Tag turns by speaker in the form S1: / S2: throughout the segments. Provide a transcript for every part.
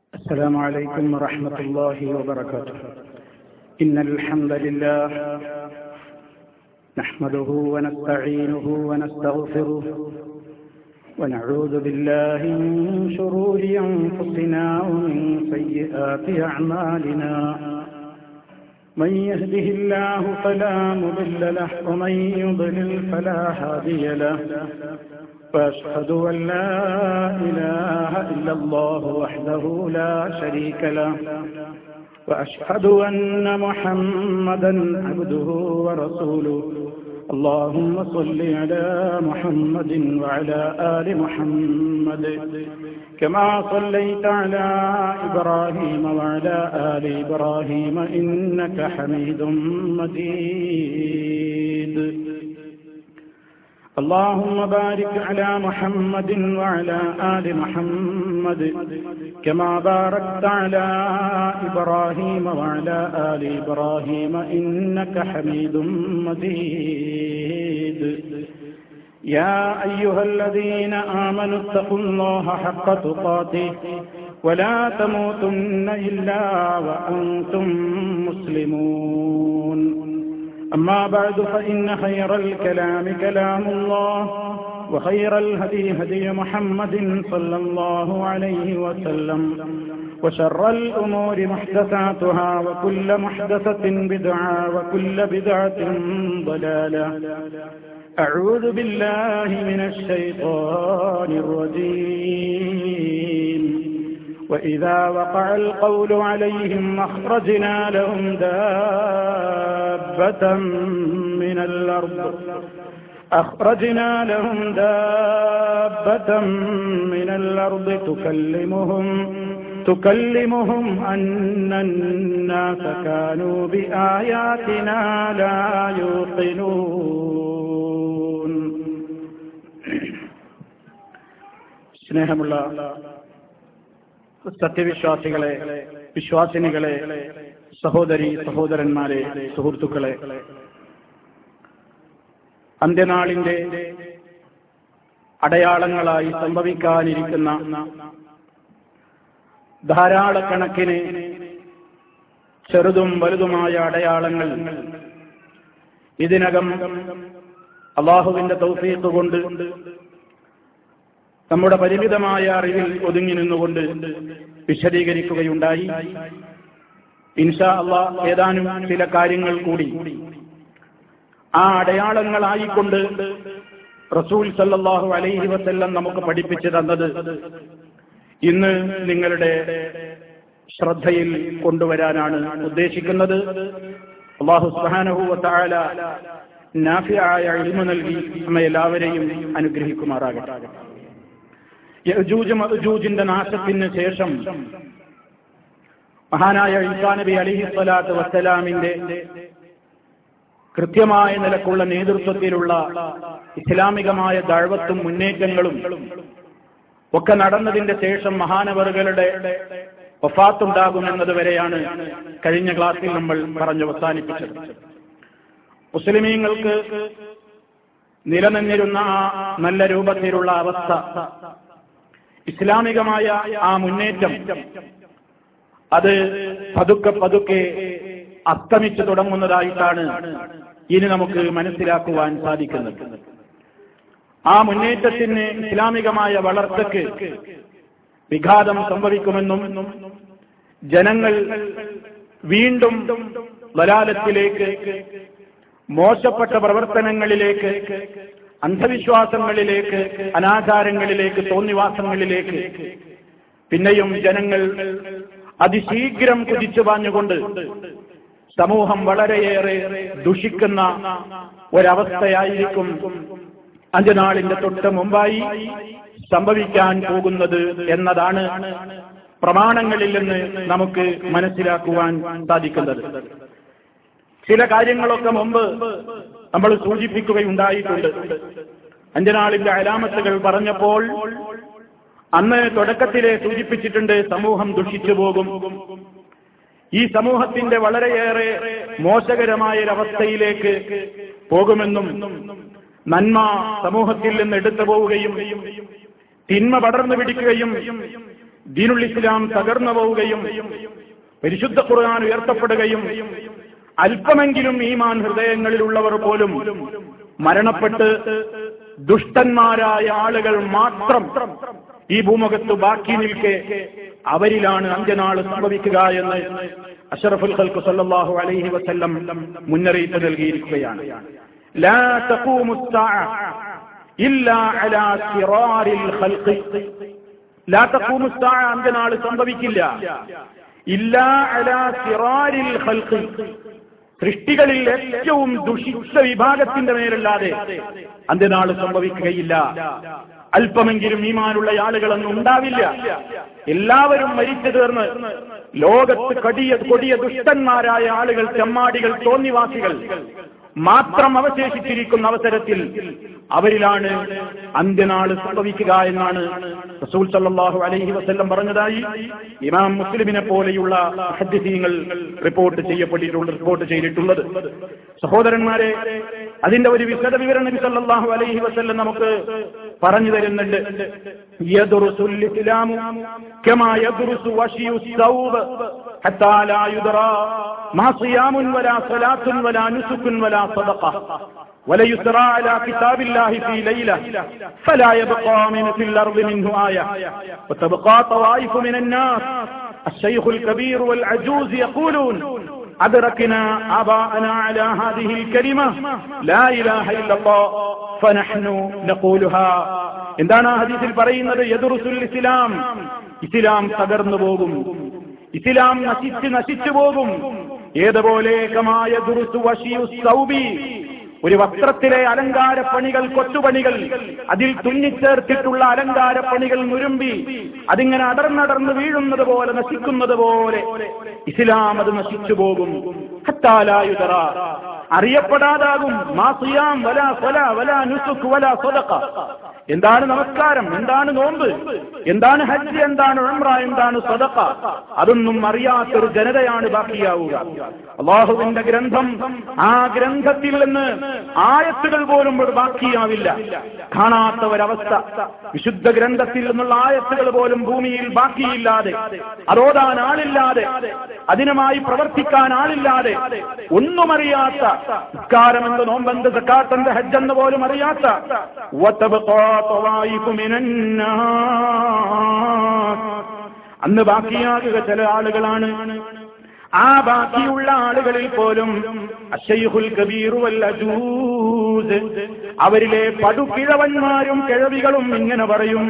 S1: السلام عليكم ورحمة الله وبركاته إن الحمد لله نحمده ونستعينه ونستغفره ونعوذ بالله من شرور أنفسنا ومن سيئات أعمالنا من يهده الله فلا مضل له ومن يضلل فلا هادي له واشهد ان لا اله الا الله وحده لا شريك له واشهد ان محمدا عبده ورسوله اللهم صل على محمد وعلى ال محمد كما صليت على ابراهيم وعلى ال ابراهيم انك حميد مجيد اللهم بارك على محمد وعلى آل محمد كما باركت على إبراهيم وعلى آل إبراهيم إنك حميد مجيد يا أيها الذين آمنوا اتقوا الله حق تقاته ولا تموتن إلا وأنتم مسلمون أما بعد فإن خير الكلام كلام الله وخير الهدي هدي محمد صلى الله عليه وسلم وشر الأمور محدثاتها وكل محدثة بدعة وكل بدعة ضلالة أعوذ بالله من الشيطان الرجيم وإذا وقع القول عليهم أخرجنا لهم دابة من الأرض أخرجنا لهم دابة من الأرض تكلمهم تكلمهم أن الناس كانوا بآياتنا لا يوقنون സ്നേഹമുള്ള സത്യവിശ്വാസികളെ വിശ്വാസിനികളെ സഹോദരി സഹോദരന്മാരെ സുഹൃത്തുക്കളെ അന്ത്യനാളിന്റെ അടയാളങ്ങളായി സംഭവിക്കാനിരിക്കുന്ന ധാരാളക്കണക്കിന് ചെറുതും വലുതുമായ അടയാളങ്ങൾ ഇതിനകം അള്ളാഹുവിന്റെ തൗഫീഖ് കൊണ്ട് നമ്മുടെ പരിമിതമായ അറിവിൽ ഒതുങ്ങി നിന്നുകൊണ്ട് വിശദീകരിക്കുകയുണ്ടായി ഇൻഷാ അള്ളാ ഏതാനും ചില കാര്യങ്ങൾ കൂടി ആ അടയാളങ്ങളായിക്കൊണ്ട് റസൂൽ സല്ലാഹു അലൈഹി വസ്ല്ലം നമുക്ക് പഠിപ്പിച്ചു തന്നത് ഇന്ന് നിങ്ങളുടെ ശ്രദ്ധയിൽ കൊണ്ടുവരാനാണ് ഉദ്ദേശിക്കുന്നത് അള്ളാഹു സുഹാനഹുവല നാഫിയായ ഇൽമ നൽകി നമ്മെ എല്ലാവരെയും അനുഗ്രഹിക്കുമാറാകട്ടെ യജൂജ് മജൂജിന്റെ നാശത്തിന് ശേഷം മഹാനായ ഈസാ നബി അലിഹി സ്വലാത്ത് വസ്സലാമിന്റെ കൃത്യമായ നിലക്കുള്ള നേതൃത്വത്തിലുള്ള ഇസ്ലാമികമായ ദഴവത്തും മുന്നേറ്റങ്ങളും ഒക്കെ നടന്നതിന്റെ ശേഷം മഹാനവറുകളുടെ വഫാത്തുണ്ടാകുമെന്നത് വരെയാണ് കഴിഞ്ഞ ക്ലാസ്സിൽ നമ്മൾ പറഞ്ഞു അവസാനിപ്പിച്ചത് മുസ്ലിമീങ്ങൾക്ക് നിലനിന്നിരുന്ന ആ നല്ല രൂപത്തിലുള്ള അവസ്ഥ ഇസ്ലാമികമായ ആ മുന്നേറ്റം അത് പതുക്കെ പതുക്കെ അസ്തമിച്ചു തുടങ്ങുന്നതായിട്ടാണ് ഇനി നമുക്ക് മനസ്സിലാക്കുവാൻ സാധിക്കുന്നത് ആ മുന്നേറ്റത്തിന് ഇസ്ലാമികമായ വളർച്ചയ്ക്ക് വിഘാതം സംഭവിക്കുമെന്നും ജനങ്ങൾ വീണ്ടും വലാലത്തിലേക്ക് മോശപ്പെട്ട പ്രവർത്തനങ്ങളിലേക്ക് അന്ധവിശ്വാസങ്ങളിലേക്ക് അനാചാരങ്ങളിലേക്ക് തോന്നിവാസങ്ങളിലേക്ക് പിന്നെയും ജനങ്ങൾ അതിശീഘ്രം കുതിച്ചു പാഞ്ഞുകൊണ്ട് സമൂഹം വളരെയേറെ ദുഷിക്കുന്ന ഒരവസ്ഥയായിരിക്കും അഞ്ചനാളിന്റെ തൊട്ട് മുമ്പായി സംഭവിക്കാൻ പോകുന്നത് എന്നതാണ് പ്രമാണങ്ങളിൽ നിന്ന് നമുക്ക് മനസ്സിലാക്കുവാൻ സാധിക്കുന്നത് ചില കാര്യങ്ങളൊക്കെ മുമ്പ് നമ്മൾ സൂചിപ്പിക്കുകയുണ്ടായിട്ടുണ്ട് അഞ്ചനാളിന്റെ അലാമത്തുകൾ പറഞ്ഞപ്പോൾ അന്ന് തുടക്കത്തിലെ സൂചിപ്പിച്ചിട്ടുണ്ട് സമൂഹം ദുഷിച്ചു പോകും ഈ സമൂഹത്തിന്റെ വളരെയേറെ മോശകരമായ ഒരവസ്ഥയിലേക്ക് പോകുമെന്നും നന്മ സമൂഹത്തിൽ നിന്ന് എടുത്തു പോവുകയും തിന്മ പടർന്നു പിടിക്കുകയും ദീനുൽ ഇസ്ലാം തകർന്നു പോവുകയും പരിശുദ്ധ ഖുർആൻ ഉയർത്തപ്പെടുകയും അല്പമെങ്കിലും ഈമാൻ ഹൃദയങ്ങളിലുള്ളവർ പോലും മരണപ്പെട്ട് ദുഷ്ടന്മാരായ ആളുകൾ മാത്രം ഈ ഭൂമുഖത്ത് ബാക്കി നിൽക്കെ അവരിലാണ് അന്ത്യനാള് സംഭവിക്കുക എന്ന് അഷറഫുൽ ഖൽഖു സല്ലല്ലാഹു അലൈഹി വസല്ലം മുന്നറിയിപ്പ് നൽകിയിരിക്കുകയാണ് ലാ തഖൂമു الساعة ഇല്ലാ അലാ സിറാരിൽ ഖൽഖി ലാ തഖൂമു الساعة അന്ത്യനാള് സംഭവിക്കില്ല ഇല്ലാ അലാ സിറാരിൽ ഖൽഖി സൃഷ്ടികളിൽ ഏറ്റവും ദുഷിച്ച വിഭാഗത്തിന്റെ മേലല്ലാതെ അന്ത്യനാൾ സംഭവിക്കുകയില്ല അല്പമെങ്കിലും ഈമാനുള്ള ആളുകളൊന്നും ഉണ്ടാവില്ല എല്ലാവരും മരിച്ചു തീർന്ന് ലോകത്ത് കടിയ കൊടിയ ദുഷ്ടന്മാരായ ആളുകൾ ചെമ്മാടികൾ തോന്നിവാസികൾ മാത്രം അവശേഷിച്ചിരിക്കുന്ന അവസരത്തിൽ അവരിലാണ് അന്ത്യനാൾ സംഭവിക്കുക എന്നാണ് റസൂൽ സല്ലല്ലാഹു അലൈഹി വസല്ലം പറഞ്ഞതായി ഇമാം മുസ്ലിമിനെ പോലെയുള്ള ഹദ്ദിസീങ്ങൾ റിപ്പോർട്ട് ചെയ്യപ്പെട്ടിട്ടുള്ള റിപ്പോർട്ട് ചെയ്തിട്ടുള്ളത് സഹോദരന്മാരെ അതിന്റെ ഒരു വിശദ വിവരണം നബി സല്ലല്ലാഹു അലൈഹി വസല്ലം നമുക്ക് പറഞ്ഞു തരുന്നുണ്ട് യദ്റുസുൽ ഇസ്ലാമു കമാ യദ്റുസു വശിയു സൗബ് ഹത്താ ലാ യുദ്റാ മാ സിയാമുൻ വലാ സ്വലാത്തുൻ വലാ നുസുക്കുൻ വലാ സദഖ وليسرى على كتاب الله في ليلة فلا يبقى من في الأرض منه آية وتبقى طوائف من الناس الشيخ الكبير والعجوز يقولون أدركنا آباءنا على هذه الكلمة لا إله إلا الله فنحن نقولها എന്താണ് ആ ഹദീസിൽ പറയുന്നത് യദുറുസുൽ ഇസ്ലാം ഇസ്ലാം തകർന്നു പോകും ഇസ്ലാം നശിച്ച് നശിച്ചു പോകും ഏതുപോലെ കമായ ദുറുസു വഷിയു സൗബി ഒരു വസ്ത്രത്തിലെ അലങ്കാരപ്പണികൾ കൊച്ചുപണികൾ അതിൽ തുന്നിച്ചേർത്തിട്ടുള്ള അലങ്കാരപ്പണികൾ നുരുമ്പി അതിങ്ങനെ അടർന്നടർന്ന് വീഴുന്നത് പോലെ നശിക്കുന്നത് പോലെ ഇസ്ലാം അത് നശിച്ചു പോകും ഹത്താലായുതറ അറിയപ്പെടാതാകും മാസിയാം വല സ്വല വല നുസുഖ് വല സ്വതക്ക എന്താണ് നമസ്കാരം എന്താണ് നോമ്പ് എന്താണ് ഹജ്ജ് എന്താണ് ഉംറ എന്താണ് സ്വതക്ക അതൊന്നും അറിയാത്തൊരു ജനതയാണ് ബാക്കിയാവുക അള്ളാഹുവിന്റെ ഗ്രന്ഥം ആ ഗ്രന്ഥത്തിൽ നിന്ന് ആയത്തുകൾ പോലും ഒരു ബാക്കിയാവില്ല കാണാത്ത ഒരവസ്ഥ വിശുദ്ധ ഗ്രന്ഥത്തിൽ നിന്നുള്ള ആയത്തുകൾ പോലും ഭൂമിയിൽ ബാക്കിയില്ലാതെ അതോടാൻ ആളില്ലാതെ അതിനുമായി പ്രവർത്തിക്കാൻ ആളില്ലാതെ ഒന്നും അറിയാത്ത നിസ്കാരമെന്ത് നോമ്പെന്ത് സക്കാത്തെന്ത് ഹജ്ജെന്ന് പോലും അറിയാത്ത അന്ന് ബാക്കിയാകുക ചില ആളുകളാണ് ആ ബാക്കിയുള്ള ആളുകളിൽ പോലും അഷയ്ഹുൽ കബീറുവൽ അജൂസ് അവരിലെ പടുകിഴവന്മാരും കിഴവികളും ഇങ്ങനെ പറയും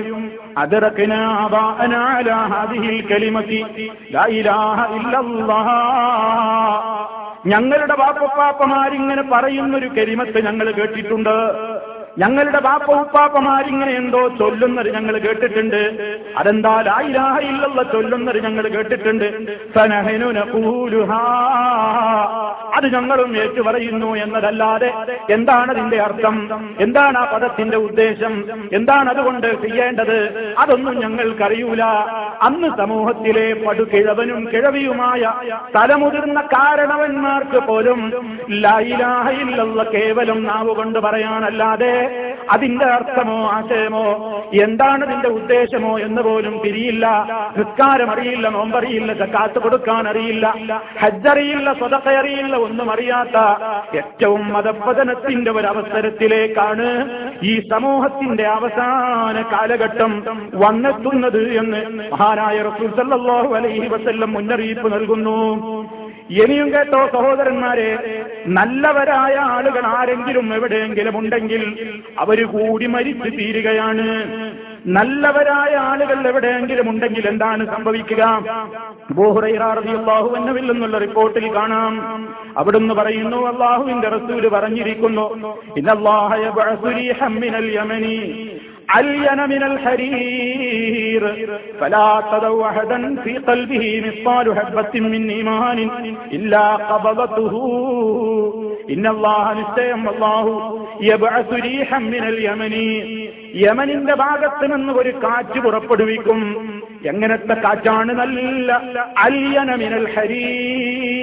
S1: ഞങ്ങളുടെ ബാപ്പപ്പാപ്പമാരിങ്ങനെ പറയുന്നൊരു കരിമത്ത് ഞങ്ങൾ കേട്ടിട്ടുണ്ട് ഞങ്ങളുടെ ബാപ്പ ഉപ്പാപ്പമാരിങ്ങനെ എന്തോ ചൊല്ലുന്നത് ഞങ്ങൾ കേട്ടിട്ടുണ്ട് അതെന്താ ലായിലാഹ ഇല്ലല്ല ചൊല്ലുന്നത് ഞങ്ങൾ കേട്ടിട്ടുണ്ട് സനഹനു നഖൂലുഹാ അത് ഞങ്ങളും ഏറ്റു പറയുന്നു എന്നതല്ലാതെ എന്താണ് അതിന്റെ അർത്ഥം എന്താണ് ആ പദത്തിന്റെ ഉദ്ദേശം എന്താണ് അതുകൊണ്ട് ചെയ്യേണ്ടത് അതൊന്നും ഞങ്ങൾക്കറിയൂല അന്ന് സമൂഹത്തിലെ പടുകിഴവനും കിഴവിയുമായ തലമുതിർന്ന കാരണവന്മാർക്ക് പോലും ലൈലാഹയിലുള്ള കേവലം നാവ് കൊണ്ട് പറയാനല്ലാതെ അതിന്റെ അർത്ഥമോ ആശയമോ എന്താണ് അതിന്റെ ഉദ്ദേശമോ എന്ന് പോലും തിരിയില്ല നിസ്കാരം അറിയില്ല നോമ്പറിയില്ല ചക്കാത്ത് കൊടുക്കാൻ അറിയില്ല ഹജ്ജറിയില്ല സ്വതക്കയറിയില്ല ഒന്നും അറിയാത്ത ഏറ്റവും മതപതനത്തിന്റെ ഒരു അവസരത്തിലേക്കാണ് ഈ സമൂഹത്തിന്റെ അവസാന കാലഘട്ടം വന്നെത്തുന്നത് എന്ന് മഹാനായ റസൂൽ സല്ലല്ലാഹു അലൈഹി വസല്ലം മുന്നറിയിപ്പ് നൽകുന്നു ഇനിയും കേട്ടോ സഹോദരന്മാരെ നല്ലവരായ ആളുകൾ ആരെങ്കിലും എവിടെയെങ്കിലും ഉണ്ടെങ്കിൽ അവര് കൂടി മരിച്ചു തീരുകയാണ് നല്ലവരായ ആളുകൾ എവിടെയെങ്കിലും ഉണ്ടെങ്കിൽ എന്താണ് സംഭവിക്കുക ബോഹുറൈറാറിയാഹുവിൽ നിന്നുള്ള റിപ്പോർട്ടിൽ കാണാം അവിടുന്ന് പറയുന്നു അള്ളാഹുവിന്റെ റസൂല് പറഞ്ഞിരിക്കുന്നു ഇന്നല്ലാഹമിനൽ യമനി ألين من الحرير فلا تدوا أحدا في قلبه مثقال حبة من إيمان إلا قبضته إن الله നിശ്ചയം അള്ളാഹു يبعث ريحا من اليمن യമനിന്റെ ഭാഗത്ത് നിന്ന് ഒരു കാറ്റ് പുറപ്പെടുവിക്കും എങ്ങനത്തെ കാറ്റാണ് നല്ല അല്യനമിനൽ ഹരീർ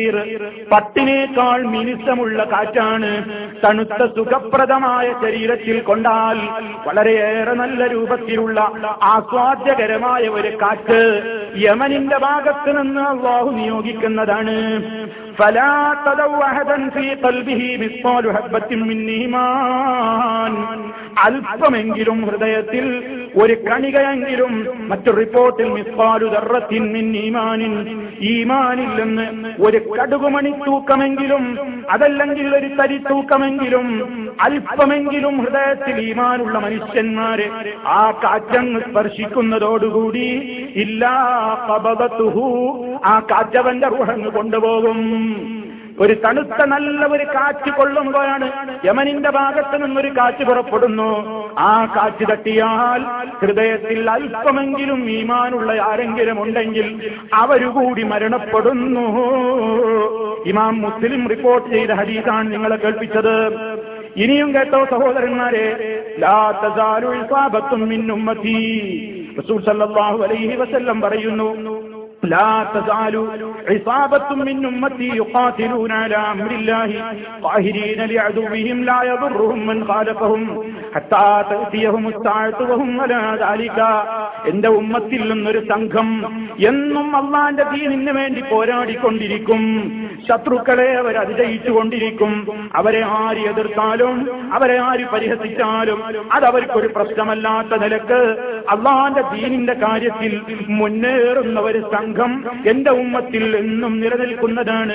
S1: ഹരീർ പട്ടിനേക്കാൾ മിനുസമുള്ള കാറ്റാണ് തണുത്ത സുഖപ്രദമായ ശരീരത്തിൽ കൊണ്ടാൽ വളരെയേറെ നല്ല രൂപത്തിലുള്ള ആസ്വാദ്യകരമായ ഒരു കാറ്റ് യമനിന്റെ ഭാഗത്ത് നിന്ന് അള്ളാഹു നിയോഗിക്കുന്നതാണ് فلا تدوا أحدا في قلبه مثقال حبة من إيمان അല്പമെങ്കിലും ഹൃദയത്തിൽ ഒരു കണികയെങ്കിലും മറ്റു റിപ്പോർട്ടിൽ മിസ്പാലു ദർറത്തിൻ മിൻ ഈമാനിൻ ഈമാനിൽ നിന്ന് ഒരു കടുകുമണി തൂക്കമെങ്കിലും അതല്ലെങ്കിൽ ഒരു തരി തൂക്കമെങ്കിലും അല്പമെങ്കിലും ഹൃദയത്തിൽ ഈമാനുള്ള മനുഷ്യന്മാര് ആ കാറ്റങ്ങ് സ്പർശിക്കുന്നതോടുകൂടി ഇല്ലാ കബദത്തുഹു ആ കാറ്റവന്റെ റുഹങ്ങ് കൊണ്ടുപോകും ഒരു തണുത്ത നല്ല ഒരു കാറ്റ് കൊള്ളുമ്പോഴാണ് യമനിന്റെ ഭാഗത്ത് നിന്നൊരു കാറ്റ് പുറപ്പെടുന്നു ആ കാറ്റ് തട്ടിയാൽ ഹൃദയത്തിൽ അല്പമെങ്കിലും ഈമാനുള്ള ആരെങ്കിലും ഉണ്ടെങ്കിൽ അവരുകൂടി മരണപ്പെടുന്നു ഇമാം മുസ്ലിം റിപ്പോർട്ട് ചെയ്ത ഹദീസാണ് നിങ്ങളെ കേൾപ്പിച്ചത് ഇനിയും കേട്ടോ സഹോദരന്മാരെ ലാ തസാലു ഇസാബത്തും മിൻ ഉമ്മത്തി റസൂൽ സല്ലല്ലാഹു അലൈഹി വസല്ലം പറയുന്നു لا تزال عصابة من أمتي يقاتلون على أمر الله قاهرين لعدوهم لا يضرهم من خالفهم حتى تأتيهم الساعة وهم على ذلك എന്റെ ഉമ്മത്തിൽ നിന്നൊരു സംഘം എന്നും അള്ളാന്റെ ദീനിന് വേണ്ടി പോരാടിക്കൊണ്ടിരിക്കും ശത്രുക്കളെ അവർ അതിജയിച്ചു കൊണ്ടിരിക്കും അവരെ ആര് എതിർത്താലും അവരെ ആര് പരിഹസിച്ചാലും അതവർക്കൊരു പ്രശ്നമല്ലാത്ത നിലക്ക് അള്ളാന്റെ ദീനിന്റെ കാര്യത്തിൽ മുന്നേറുന്ന ഒരു സംഘം എന്റെ ഉമ്മത്തിൽ എന്നും നിലനിൽക്കുന്നതാണ്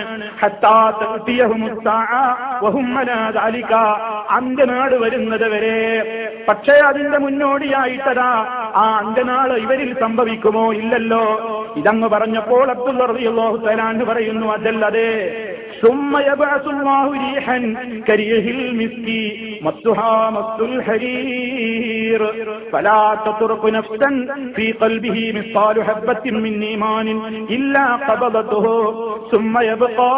S1: അന്ത്യനാട് വരുന്നത് വരെ പക്ഷേ അതിന്റെ മുന്നോടിയായിട്ടതാ ആ അന്ത്യനാള് ഇവരിൽ സംഭവിക്കുമോ ഇല്ലല്ലോ ഇതങ്ങ് പറഞ്ഞപ്പോൾ അബ്ദുള്ള റളിയല്ലാഹു തആല പറയുന്നു അതല്ലതെ ثم يبعث الله ريحا كريه المسك مسها مس الحرير فلا تطرق نفسا في قلبه مثقال حبة من إيمان إلا قبضته ثم يبقى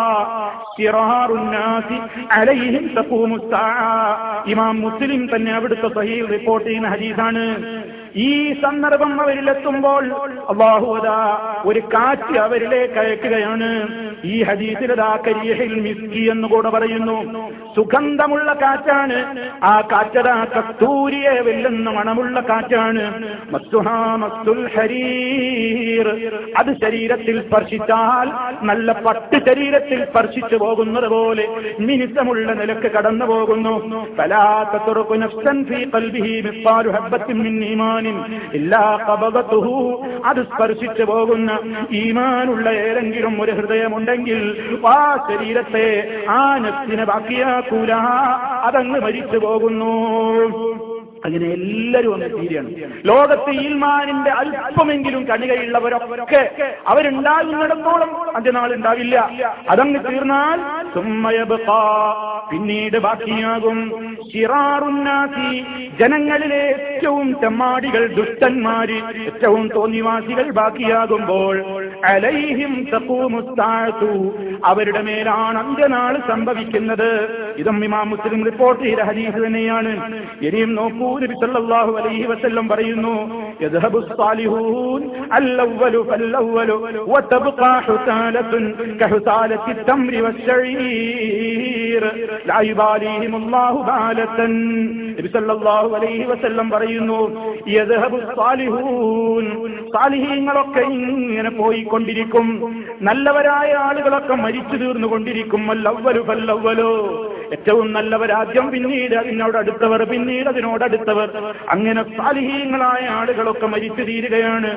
S1: شرار الناس عليهم تقوم الساعة ഇമാം മുസ്ലിം തന്നെ അവിടുത്തെ സഹീൽ റിപ്പോർട്ട് ചെയ്യുന്ന ഹദീസാണ് ഈ സന്ദർഭം അവരിലെത്തുമ്പോൾ അള്ളാഹുദ ഒരു കാറ്റ് അവരിലേക്ക് അയക്കുകയാണ് ഈ ഹദീസിലതാ കരിയഹിൽ മിസ്കി എന്ന് കൂടെ പറയുന്നു സുഗന്ധമുള്ള കാറ്റാണ് ആ കാറ്റതാ കസ്തൂരിയെ വെല്ലുന്ന മണമുള്ള കാറ്റാണ് മസ്തുഹാ മസ്തുൽ ഹരീർ അത് ശരീരത്തിൽ സ്പർശിച്ചാൽ നല്ല പട്ട് ശരീരത്തിൽ സ്പർശിച്ചു പോകുന്നത് പോലെ മിനിസമുള്ള നിലക്ക് കടന്നു പോകുന്നു ഫലാത്തുറക്കു നഫ്സൻ ഫീ ഖൽബിഹി മിസ്പാലു ഹബ്ബത്തിൻ മിൻ ഈമാനിൻ ഇല്ലാ ഖബദതുഹു അത് സ്പർശിച്ചു പോകുന്ന ഈമാനുള്ള ഏതെങ്കിലും ഒരു ഹൃദയമുണ്ടെങ്കിൽ ആ ശരീരത്തെ ആ നഫ്സിനെ ബാക്കിയാക്കൂല അതങ്ങ് മരിച്ചു പോകുന്നു അങ്ങനെ എല്ലാവരും അങ്ങ് തീരെയാണ് ലോകത്ത് ഈൽമാനിന്റെ അല്പമെങ്കിലും കണികയുള്ളവരൊക്കെ അവരുണ്ടാകുന്നിടത്തോളം അന്ത്യനാൾ ഉണ്ടാവില്ല അതങ്ങ് തീർന്നാൽ സുമ്മയബ്ഖാ പിന്നീട് ബാക്കിയാകും ശിറാറുന്നാസി ജനങ്ങളിലെ ഏറ്റവും തെമ്മാടികൾ ദുഷ്ടന്മാര് ഏറ്റവും തോന്നിവാസികൾ ബാക്കിയാകുമ്പോൾ അലൈഹിം തഖൂമുസ്സാഅതു അവരുടെ മേലാണ് അന്ത്യനാൾ സംഭവിക്കുന്നത് ഇതും ഇമാം മുസ്ലിം റിപ്പോർട്ട് ചെയ്ത ഹദീസ് തന്നെയാണ് ഇനിയും നോക്കൂ നബി സല്ലല്ലാഹു അലൈഹി വസല്ലം പറയുന്നു യദ്ഹബു സ്സാലിഹൂൻ അല്ലവ്വലു ഫല്ലവ്വലു വതബ്ഖാ ഹുസാലത്തുൻ കഹുസാലത്തി التمر والشعير لا يباليهم الله بالة നബി സല്ലല്ലാഹു അലൈഹി വസല്ലം പറയുന്നു യദ്ഹബു സ്സാലിഹൂൻ സാലിഹീങ്ങളൊക്കെ ഇങ്ങനെ പോയിക്കൊണ്ടിരിക്കും നല്ലവരായ ആളുകളൊക്കെ മരിച്ചു തീർന്നുകൊണ്ടിരിക്കും അല്ലവ്വലു ഫല്ലവ്വലു ഏറ്റവും നല്ലവരാദ്യം പിന്നീട് അതിനോട് അടുത്തവർ പിന്നീട് അതിനോട് അടുത്തവർ അങ്ങനെ സാലിഹീങ്ങളായ ആളുകളൊക്കെ മരിച്ചു തീരുകയാണ്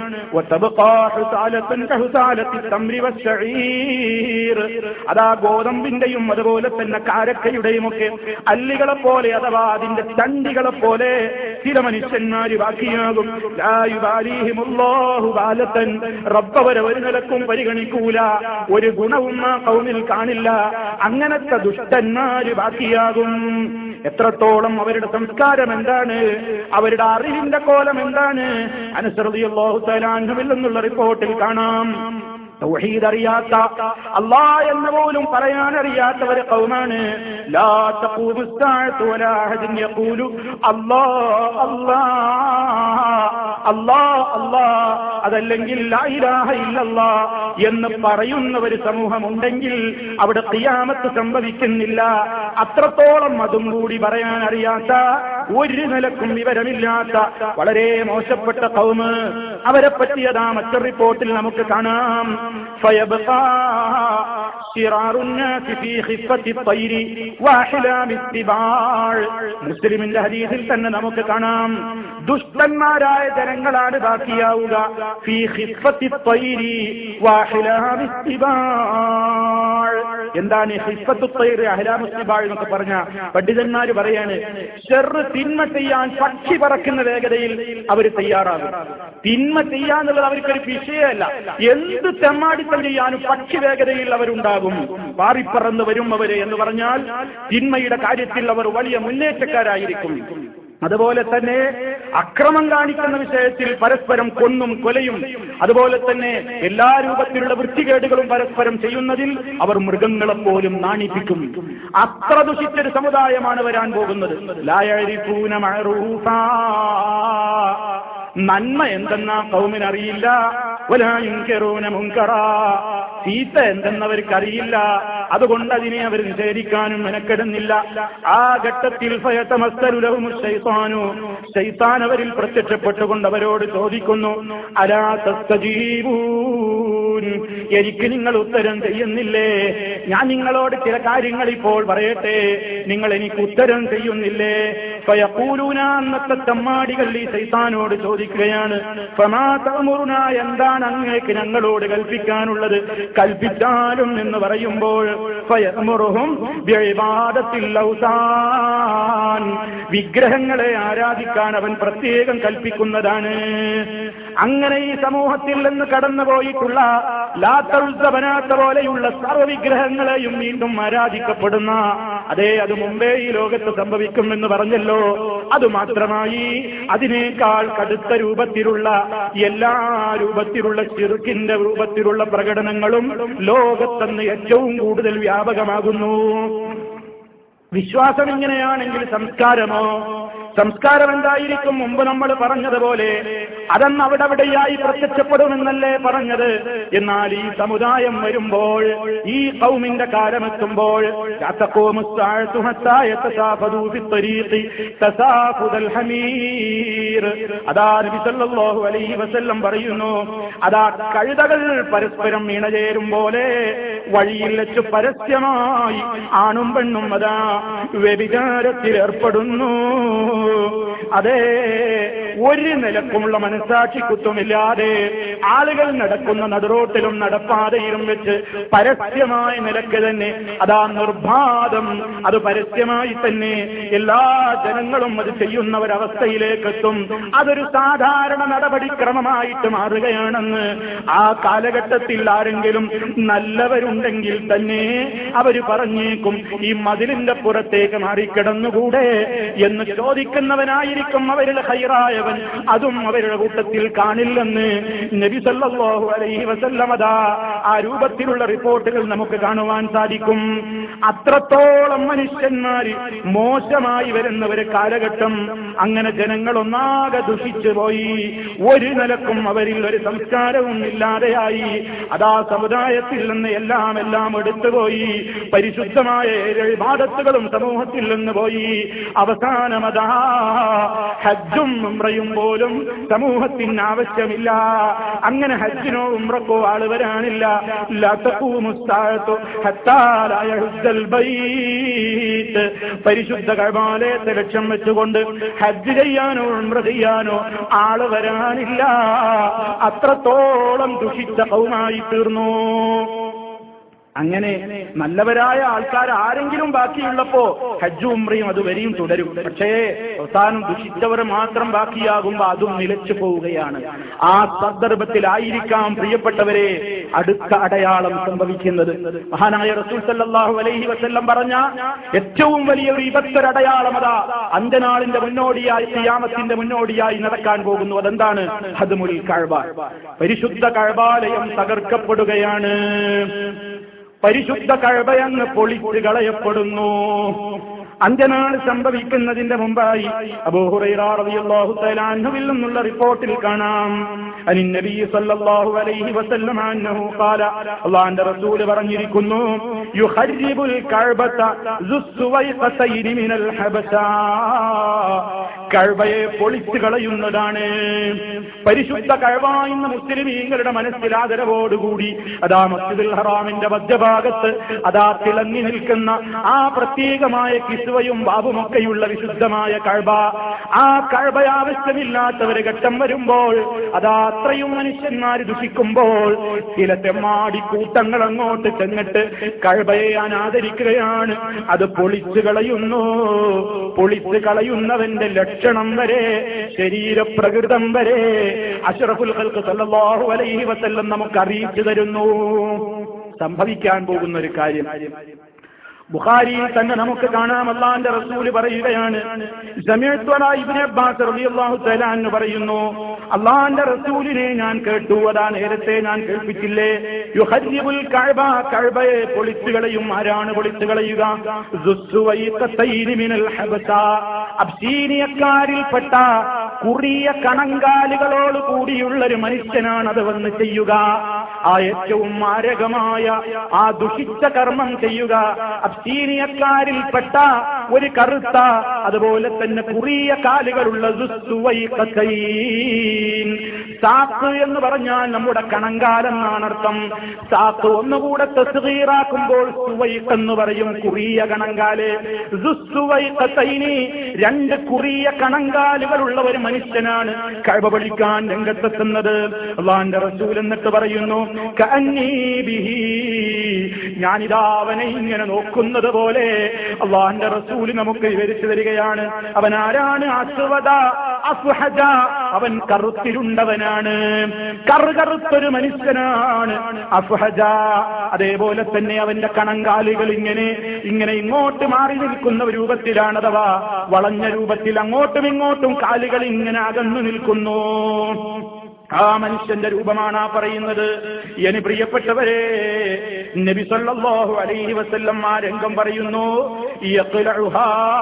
S1: അതാ ഗോതമ്പിന്റെയും അതുപോലെ തന്നെ കാരക്കയുടെയും ഒക്കെ അല്ലികളെ പോലെ അഥവാ അതിന്റെ തണ്ടികളെ പോലെ ചില മനുഷ്യന്മാര് ബാക്കിയാകും റബ്ബവരെ ഒരു നിലക്കും പരിഗണിക്കൂല ഒരു ഗുണവും ആ കൗമിൽ കാണില്ല അങ്ങനത്തെ ദുഷ്ടന്മാര് ബാക്കിയാകും എത്രത്തോളം അവരുടെ സംസ്കാരം എന്താണ് അവരുടെ അറിവിന്റെ കോലം എന്താണ് അനുസൃതിയല്ലാഹു തലാൻഹുവിൽ നിന്നുള്ള റിപ്പോർട്ടിൽ കാണാം തൗഹീദ് അറിയാത്ത അല്ലാ എന്ന് പോലും പറയാൻ അറിയാത്ത ഒരു കൗമാണ് ലാ തഖൂമു الساعة ولا أحد يقول الله الله അല്ലാ അല്ലാ അതല്ലെങ്കിൽ ലാ ഇലാഹ ഇല്ലല്ലാ എന്ന് പറയുന്ന ഒരു സമൂഹമുണ്ടെങ്കിൽ അവിടെ ഖിയാമത്ത് സംഭവിക്കുന്നില്ല അത്രത്തോളം അതും കൂടി പറയാൻ അറിയാത്ത ഒരു നിലക്കും വിവരമില്ലാത്ത വളരെ മോശപ്പെട്ട കൗമ് അവരെ പറ്റിയതാ മറ്റൊരു റിപ്പോർട്ടിൽ നമുക്ക് കാണാം ഫയബ്ഖാ ശിറാറു الناس في خفة الطير واحلام السباع മുസ്ലിമിന്റെ ഹദീസിൽ തന്നെ നമുക്ക് കാണാം ദുഷ്ടന്മാരായ ജനങ്ങളാണ് ബാക്കിയാവുക ഫീ ഖിഫത്തി ത്വയ്രി വാഹിലാമി ഇസ്തിബാൾ എന്താണ് ഈ ഹിഫത്തു ത്വയ്ർ അഹ്ലാമു ഇസ്തിബാൾ എന്നൊക്കെ പറഞ്ഞ പണ്ഡിതന്മാർ പറയാണ് ഷെറ് തിന്മ ചെയ്യാൻ പക്ഷി പറക്കുന്ന വേഗതയിൽ അവർ തയ്യാറാകും തിന്മ ചെയ്യാന്നുള്ളത് അവർക്കൊരു വിഷയമല്ല എന്ത് തെമ്മാടിത്തം ചെയ്യാനും പക്ഷി വേഗതയിൽ അവരുണ്ടാകും പാറിപ്പറന്ന് വരും അവര് എന്ന് പറഞ്ഞാൽ തിന്മയുടെ കാര്യത്തിൽ അവർ വലിയ മുന്നേറ്റക്കാരായിരിക്കും അതുപോലെ തന്നെ അക്രമം കാണിക്കുന്ന വിഷയത്തിൽ പരസ്പരം കൊന്നും കൊലയും അതുപോലെ തന്നെ എല്ലാ രൂപത്തിലുള്ള വൃത്തികേടുകളും പരസ്പരം ചെയ്യുന്നതിൽ അവർ മൃഗങ്ങളെ പോലും നാണിപ്പിക്കും അത്ര ദുഷിച്ചൊരു സമുദായമാണ് വരാൻ പോകുന്നത് ലായരിപ്പൂന മഴറൂഫാ നന്മ എന്തെന്ന കൗമിനറിയില്ല ഒലായുങ്കറൂന മുങ്കറ ചീത്ത എന്തെന്നവർക്ക് അറിയില്ല അതുകൊണ്ട് അതിനെ അവർ നിഷേധിക്കാനും മെനക്കെടുന്നില്ല ആ ഘട്ടത്തിൽ ഫയത്തമസ്തരുലവും ശൈത്താനു ശൈത്താൻ അവരിൽ പ്രത്യക്ഷപ്പെട്ടുകൊണ്ട് അവരോട് ചോദിക്കുന്നു അലാ തസ്തജീവൂൻ എനിക്ക് നിങ്ങൾ ഉത്തരം ചെയ്യുന്നില്ലേ ഞാൻ നിങ്ങളോട് ചില കാര്യങ്ങൾ ഇപ്പോൾ പറയട്ടെ നിങ്ങൾ എനിക്ക് ഉത്തരം ചെയ്യുന്നില്ലേ ഫയക്കൂലൂന അന്നത്തെ തമ്മാടികൾ ഈ ശൈത്താനോട് ചോദിക്കുകയാണ് ഫമാ തഅ്മുറുന എന്താണ് അങ്ങേക്ക് ഞങ്ങളോട് കൽപ്പിക്കാനുള്ളത് കൽപ്പിച്ചാലും എന്ന് പറയുമ്പോൾ ഫയഅ്മുറുഹും ബിഇബാദത്തിൽ ഔസാൻ വിഗ്രഹങ്ങളെ ആരാധിക്കാൻ അവൻ പ്രത്യേകം കൽപ്പിക്കുന്നതാണ് അങ്ങനെ ഈ സമൂഹത്തിൽ നിന്ന് കടന്നുപോയിട്ടുള്ള ലാത്തൗസബനാത്ത പോലെയുള്ള സർവ്വവിഗ്രഹങ്ങളെയും വീണ്ടും ആരാധിക്കപ്പെടുന്ന അതെ അത് മുമ്പേ ഈ ലോകത്ത് സംഭവിക്കുമെന്ന് പറഞ്ഞല്ലോ അതുമാത്രമായി അതിനേക്കാൾ കടുത്ത രൂപത്തിലുള്ള എല്ലാ രൂപത്തിലുള്ള ചെറുക്കിന്റെ രൂപത്തിലുള്ള പ്രകടനങ്ങളും ലോകത്തെന്ന് ഏറ്റവും കൂടുതൽ വ്യാപകമാകുന്നു വിശ്വാസം ഇങ്ങനെയാണെങ്കിൽ സംസ്കാരമോ സംസ്കാരം എന്തായിരിക്കും മുമ്പ് നമ്മൾ പറഞ്ഞതുപോലെ അതന്ന് അവിടെ അവിടെയായി പ്രത്യക്ഷപ്പെടുമെന്നല്ലേ പറഞ്ഞത് എന്നാൽ ഈ സമുദായം വരുമ്പോൾ ഈ കൗമിന്റെ കാലമെത്തുമ്പോൾ അതാ നബി സല്ലല്ലാഹു അലൈഹി വസല്ലം പറയുന്നു അതാ കഴുതകൾ പരസ്പരം ഇണചേരും പോലെ വഴിയിൽ വെച്ച് പരസ്യമായി ആണും പെണ്ണും അതാ വ്യഭിചാരത്തിൽ ഏർപ്പെടുന്നു അതെ ഒരു നിലക്കുമുള്ള മനസാക്ഷി കുത്തുമില്ലാതെ ആളുകൾ നടക്കുന്ന നടുറോട്ടിലും നടപ്പാതയിലും വെച്ച് പരസ്യമായ നിലക്ക് തന്നെ അതാ നിർബാധം അത് പരസ്യമായി തന്നെ എല്ലാ ജനങ്ങളും അത് ചെയ്യുന്ന ഒരവസ്ഥയിലേക്ക് എത്തും അതൊരു സാധാരണ നടപടിക്രമമായിട്ട് മാറുകയാണെന്ന് ആ കാലഘട്ടത്തിൽ ആരെങ്കിലും നല്ലവരുണ്ടെങ്കിൽ തന്നെ അവര് പറഞ്ഞേക്കും ഈ മതിലിന്റെ പുറത്തേക്ക് മാറിക്കിടന്നുകൂടെ എന്ന് ചോദിക്കുന്നവനായിരിക്കും അവരുടെ ഹൈറായവൻ അതും അവരുടെ കൂട്ടത്തിൽ കാണില്ലെന്ന് നബി സല്ലല്ലാഹു അലൈഹി വസല്ലം അതാ ആ രൂപത്തിലുള്ള റിപ്പോർട്ടുകൾ നമുക്ക് കാണുവാൻ സാധിക്കും അത്രത്തോളം മനുഷ്യന്മാര് മോശമായി വരുന്ന ഒരു കാലഘട്ടം അങ്ങനെ ജനങ്ങൾ ഒന്നാകെ ദുഷിച്ചു പോയി ഒരു നിലക്കും അവരിൽ ഒരു സംസ്കാരവും ഇല്ലാതെയായി അതാ സമുദായത്തിൽ നിന്ന് എല്ലാം എല്ലാം എടുത്തുപോയി പരിശുദ്ധമായ വിവാദത്തുകളും സമൂഹത്തിൽ നിന്ന് പോയി അവസാനമതാ ഹജ്ജും ഉംറയും പോലും സമൂഹത്തിന് ആവശ്യമില്ല അങ്ങനെ ഹജ്ജിനോ ഉംറക്കോ ആള് വരാനില്ല ലാ തഖൂമു الساعة حتى لا يحج البيت പരിശുദ്ധ കഴമാലയത്തെ ലക്ഷ്യം വെച്ചുകൊണ്ട് ഹജ്ജ് ചെയ്യാനോ ഉംറ ചെയ്യാനോ ആള് വരാനില്ല അത്രത്തോളം ദുഷിച്ച കൗമായി തീർന്നു അങ്ങനെ നല്ലവരായ ആൾക്കാർ ആരെങ്കിലും ബാക്കിയുള്ളപ്പോ ഹജ്ജും ഉംറയും അത് വരെയും തുടരും പക്ഷേ അവസാനം ദുഷിച്ചവർ മാത്രം ബാക്കിയാകുമ്പോ അതും നിലച്ചു പോവുകയാണ് ആ സന്ദർഭത്തിലായിരിക്കാം പ്രിയപ്പെട്ടവരെ അടുത്ത അടയാളം സംഭവിക്കുന്നത് മഹാനായ റസൂൽ സല്ലല്ലാഹു അലൈഹി വസല്ലം പറഞ്ഞ ഏറ്റവും വലിയ ഒരു ഇബത്തൊരടയാളം അതാ അന്ത്യനാളിന്റെ മുന്നോടിയായി ഖിയാമത്തിന്റെ മുന്നോടിയായി നടക്കാൻ പോകുന്നു അതെന്താണ് ഹദ്മുൽ കഅബ പരിശുദ്ധ കഅബാലയം തകർക്കപ്പെടുകയാണ് പരിശുദ്ധ കഴബയങ്ങ് പൊളിച്ചു കളയപ്പെടുന്നു അന്ത്യനാൾ സംഭവിക്കുന്നതിന്റെ മുമ്പായി അബൂഹുറൈറാറിയാഹു തലാൻഹുവിൽ നിന്നുള്ള റിപ്പോർട്ടിൽ കാണാം അനി നബി സല്ലല്ലാഹു അലൈഹി വസല്ലം അന്നഹു ഖാല അല്ലാഹുവിന്റെ റസൂൽ പറഞ്ഞിരിക്കുന്നു യുഖർരിബുൽ കഅബത സുവൈഖതൈനി മിനൽ ഹബശ കഅബയെ പൊളിച്ചു കളയുന്നതാണ് പരിശുദ്ധ കഅബ എന്ന മുസ്ലിമീങ്ങളുടെ മനസ്സിൽ ആദരവോടുകൂടി അതാ മസ്ജിദുൽ ഹറാമിന്റെ മധ്യഭാഗത്ത് അതാ തിളങ്ങി നിൽക്കുന്ന ആ പ്രത്യേകമായ കിസുവയും ബാബുമൊക്കെയുള്ള വിശുദ്ധമായ കഴബ ആ കഴബ ആവശ്യമില്ലാത്ത ഒരു ഘട്ടം വരുമ്പോൾ അതാ അത്രയും മനുഷ്യന്മാർ ദുഷിക്കുമ്പോൾ ചില തെമ്മാടി കൂട്ടങ്ങൾ അങ്ങോട്ട് ചെന്നിട്ട് കഴബയെ അനാദരിക്കുകയാണ് അത് പൊളിച്ചു കളയുന്നു പൊളിച്ചു കളയുന്നവന്റെ ലക്ഷണം വരെ ശരീരപ്രകൃതം വരെ അഷറഫുൽ ഖൽഖ് സല്ലല്ലാഹു അലൈഹി വസല്ലം നമുക്ക് അറിയിച്ചു തരുന്നു സംഭവിക്കാൻ പോകുന്ന ഒരു കാര്യം ബുഖാരിയിൽ തന്നെ നമുക്ക് കാണാം അള്ളാന്റെ റസൂല് പറയുകയാണ് ഇബ്നു അബ്ബാസ് റളിയല്ലാഹു തആല എന്ന് പറയുന്നു അള്ളാന്റെ റസൂലിനെ ഞാൻ കേട്ടു അതാ നേരത്തെ ഞാൻ കേൾപ്പിച്ചില്ലേ യുഹരിബുൽ കഅബ കഅബയെ പൊളിച്ചു കളയും ആരാണ് പൊളിച്ചു കളയുക സുസ്സുവൈഖത്തൈനി മിനൽ ഹബസ അബ്സീനിയക്കാരിൽപ്പെട്ട കുറിയ കണങ്കാലുകളോട് കൂടിയുള്ള ഒരു മനുഷ്യനാണ് അത് വന്ന് ചെയ്യുക ആ ഏറ്റവും മാരകമായ ആ ദുഷിച്ച കർമ്മം ചെയ്യുക അബ്സീനിയക്കാരിൽപ്പെട്ട ഒരു കറുത്ത അതുപോലെ തന്നെ കുറിയ കാലുകളുള്ള സാക്ക് എന്ന് പറഞ്ഞാൽ നമ്മുടെ കണങ്കാലം എന്നാണ് അർത്ഥം സാക്ക് ഒന്നുകൂടെ തസ്തീറാക്കുമ്പോൾ സുവൈക്ക് എന്ന് പറയും കുറിയ കണങ്കാല് സുവൈക്കത്തൈനി രണ്ട് കുറിയ കണങ്കാലുകളുള്ള ഒരു മനുഷ്യനാണ് കഴിവ പഠിക്കാൻ രംഗത്തെത്തുന്നത് അള്ളാന്റെ റസൂൽ എന്നിട്ട് പറയുന്നു കഅന്നീ ബിഹി ഞാനിതാ അവനെ ഇങ്ങനെ നോക്കുന്നത് പോലെ അള്ളാന്റെ റസൂല് നമുക്ക് വിവരിച്ചു തരികയാണ് അവൻ ആരാണ് അസുവത അസുഹജ അവൻ കറുത്തിരുണ്ടവനാണ് കറുകറുത്തൊരു മനുഷ്യനാണ് അസുഹജ അതേപോലെ തന്നെ അവന്റെ കണങ്കാലുകൾ ഇങ്ങനെ ഇങ്ങനെ ഇങ്ങോട്ട് മാറി നിൽക്കുന്ന രൂപത്തിലാണ് അഥവാ വളഞ്ഞ രൂപത്തിൽ അങ്ങോട്ടും ഇങ്ങോട്ടും കാലുകൾ ഇങ്ങനെ അകന്നു നിൽക്കുന്നു ആ മനുഷ്യന്റെ രൂപമാണ് ആ പറയുന്നത് ഇനി പ്രിയപ്പെട്ടവരെ നബി സല്ലല്ലാഹു അലൈഹി വസല്ലം ആ രംഗം പറയുന്നു യഖ്ലഉഹാ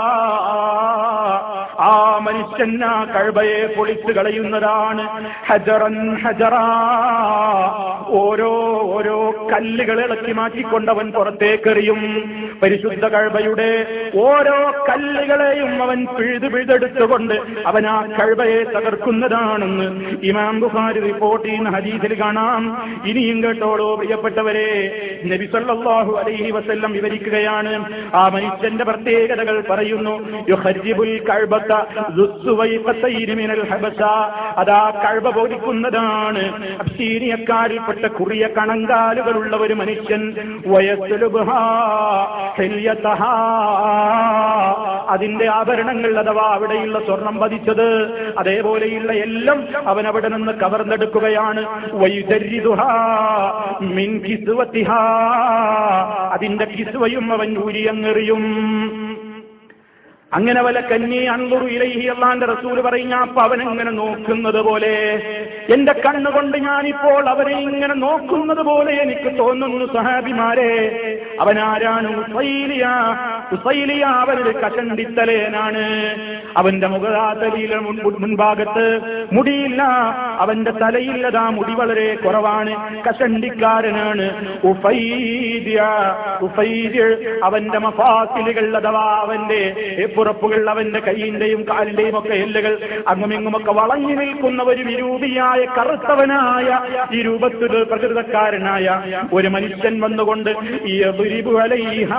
S1: ആ മനുഷ്യൻ ആ കഴബയെ പൊളിച്ചു കളയുന്നതാണ് ഹജറൻ ഹജറാ ഓരോ ഓരോ കല്ലുകൾ ഇളക്കി മാറ്റിക്കൊണ്ടവൻ പുറത്തേക്കെറിയും പരിശുദ്ധ കഴബയുടെ ഓരോ കല്ലുകളെയും അവൻ പിഴുതു പിഴുതെടുത്തുകൊണ്ട് അവൻ ആ കഴബയെ തകർക്കുന്നതാണെന്ന് ഇമാം ബുഖാരി റിപ്പോർട്ട് ചെയ്യുന്ന ഹദീസിൽ കാണാം ഇനിയും കേട്ടോളൂ പ്രിയപ്പെട്ടവരെ നബി സല്ലല്ലാഹു അലൈഹി വസല്ലം വിവരിക്കുകയാണ് ആ മനുഷ്യന്റെ പ്രത്യേകതകൾ പറയുന്നു യുഹരിബുൽ കഅബത ദുസ്സുവൈഖത്തൈനി മിനൽ ഹബസ അതാ കഅബ പോലിക്കുന്നതാണ് അബ്സീനിയക്കാരിൽപ്പെട്ട കുറിയ കണങ്കാലുകളുള്ള ഒരു മനുഷ്യൻ വയസ്സുലുബ്ഹാ ഹില്യതഹാ അതിന്റെ ആഭരണങ്ങൾ അഥവാ അവിടെയുള്ള സ്വർണം പതിച്ചത് അതേപോലെയുള്ള എല്ലാം അവൻ അവിടെ നിന്ന് കവർന്നെടുക്കുകയാണ് വൈദരിതുഹാ മിൻ കിസ്വത്തിഹാ അതിന്റെ കിസ്വയും അവൻ ഊരിയങ്ങെറിയും അങ്ങനെ വല്ല കന്നി അൻറുറു ഇലൈഹി അള്ളാന്റെ റസൂല് പറയും ഞാൻ അപ്പൊ അവനെങ്ങനെ നോക്കുന്നത് പോലെ എന്റെ കണ്ണുകൊണ്ട് ഞാനിപ്പോൾ അവനെ ഇങ്ങനെ നോക്കുന്നത് പോലെ എനിക്ക് തോന്നുന്നു സഹാബിമാരെ അവനാരാണ് ഉസൈലിയ ഉസൈലിയ അവനൊരു കഷണ്ടിത്തലേനാണ് അവന്റെ മുഖാതലിയിലെ മുൻഭാഗത്ത് മുടിയില്ല അവന്റെ തലയില്ലതാ മുടി വളരെ കുറവാണ് കഷണ്ടിക്കാരനാണ് ഉഫൈദ്യ ഉഫൈദ്യ അവന്റെ മഫാസിലുകൾ അഥവാ അവന്റെ പുറപ്പുകൾ അവന്റെ കൈയിന്റെയും കാലിന്റെയും ഒക്കെ എല്ലുകൾ അങ്ങുമിങ്ങുമൊക്കെ വളഞ്ഞു നിൽക്കുന്ന ഒരു വിരൂപിയായ കറുത്തവനായ ഈ രൂപത്തിൽ പ്രകൃതക്കാരനായ ഒരു മനുഷ്യൻ വന്നുകൊണ്ട് യദ്രിബു അലൈഹാ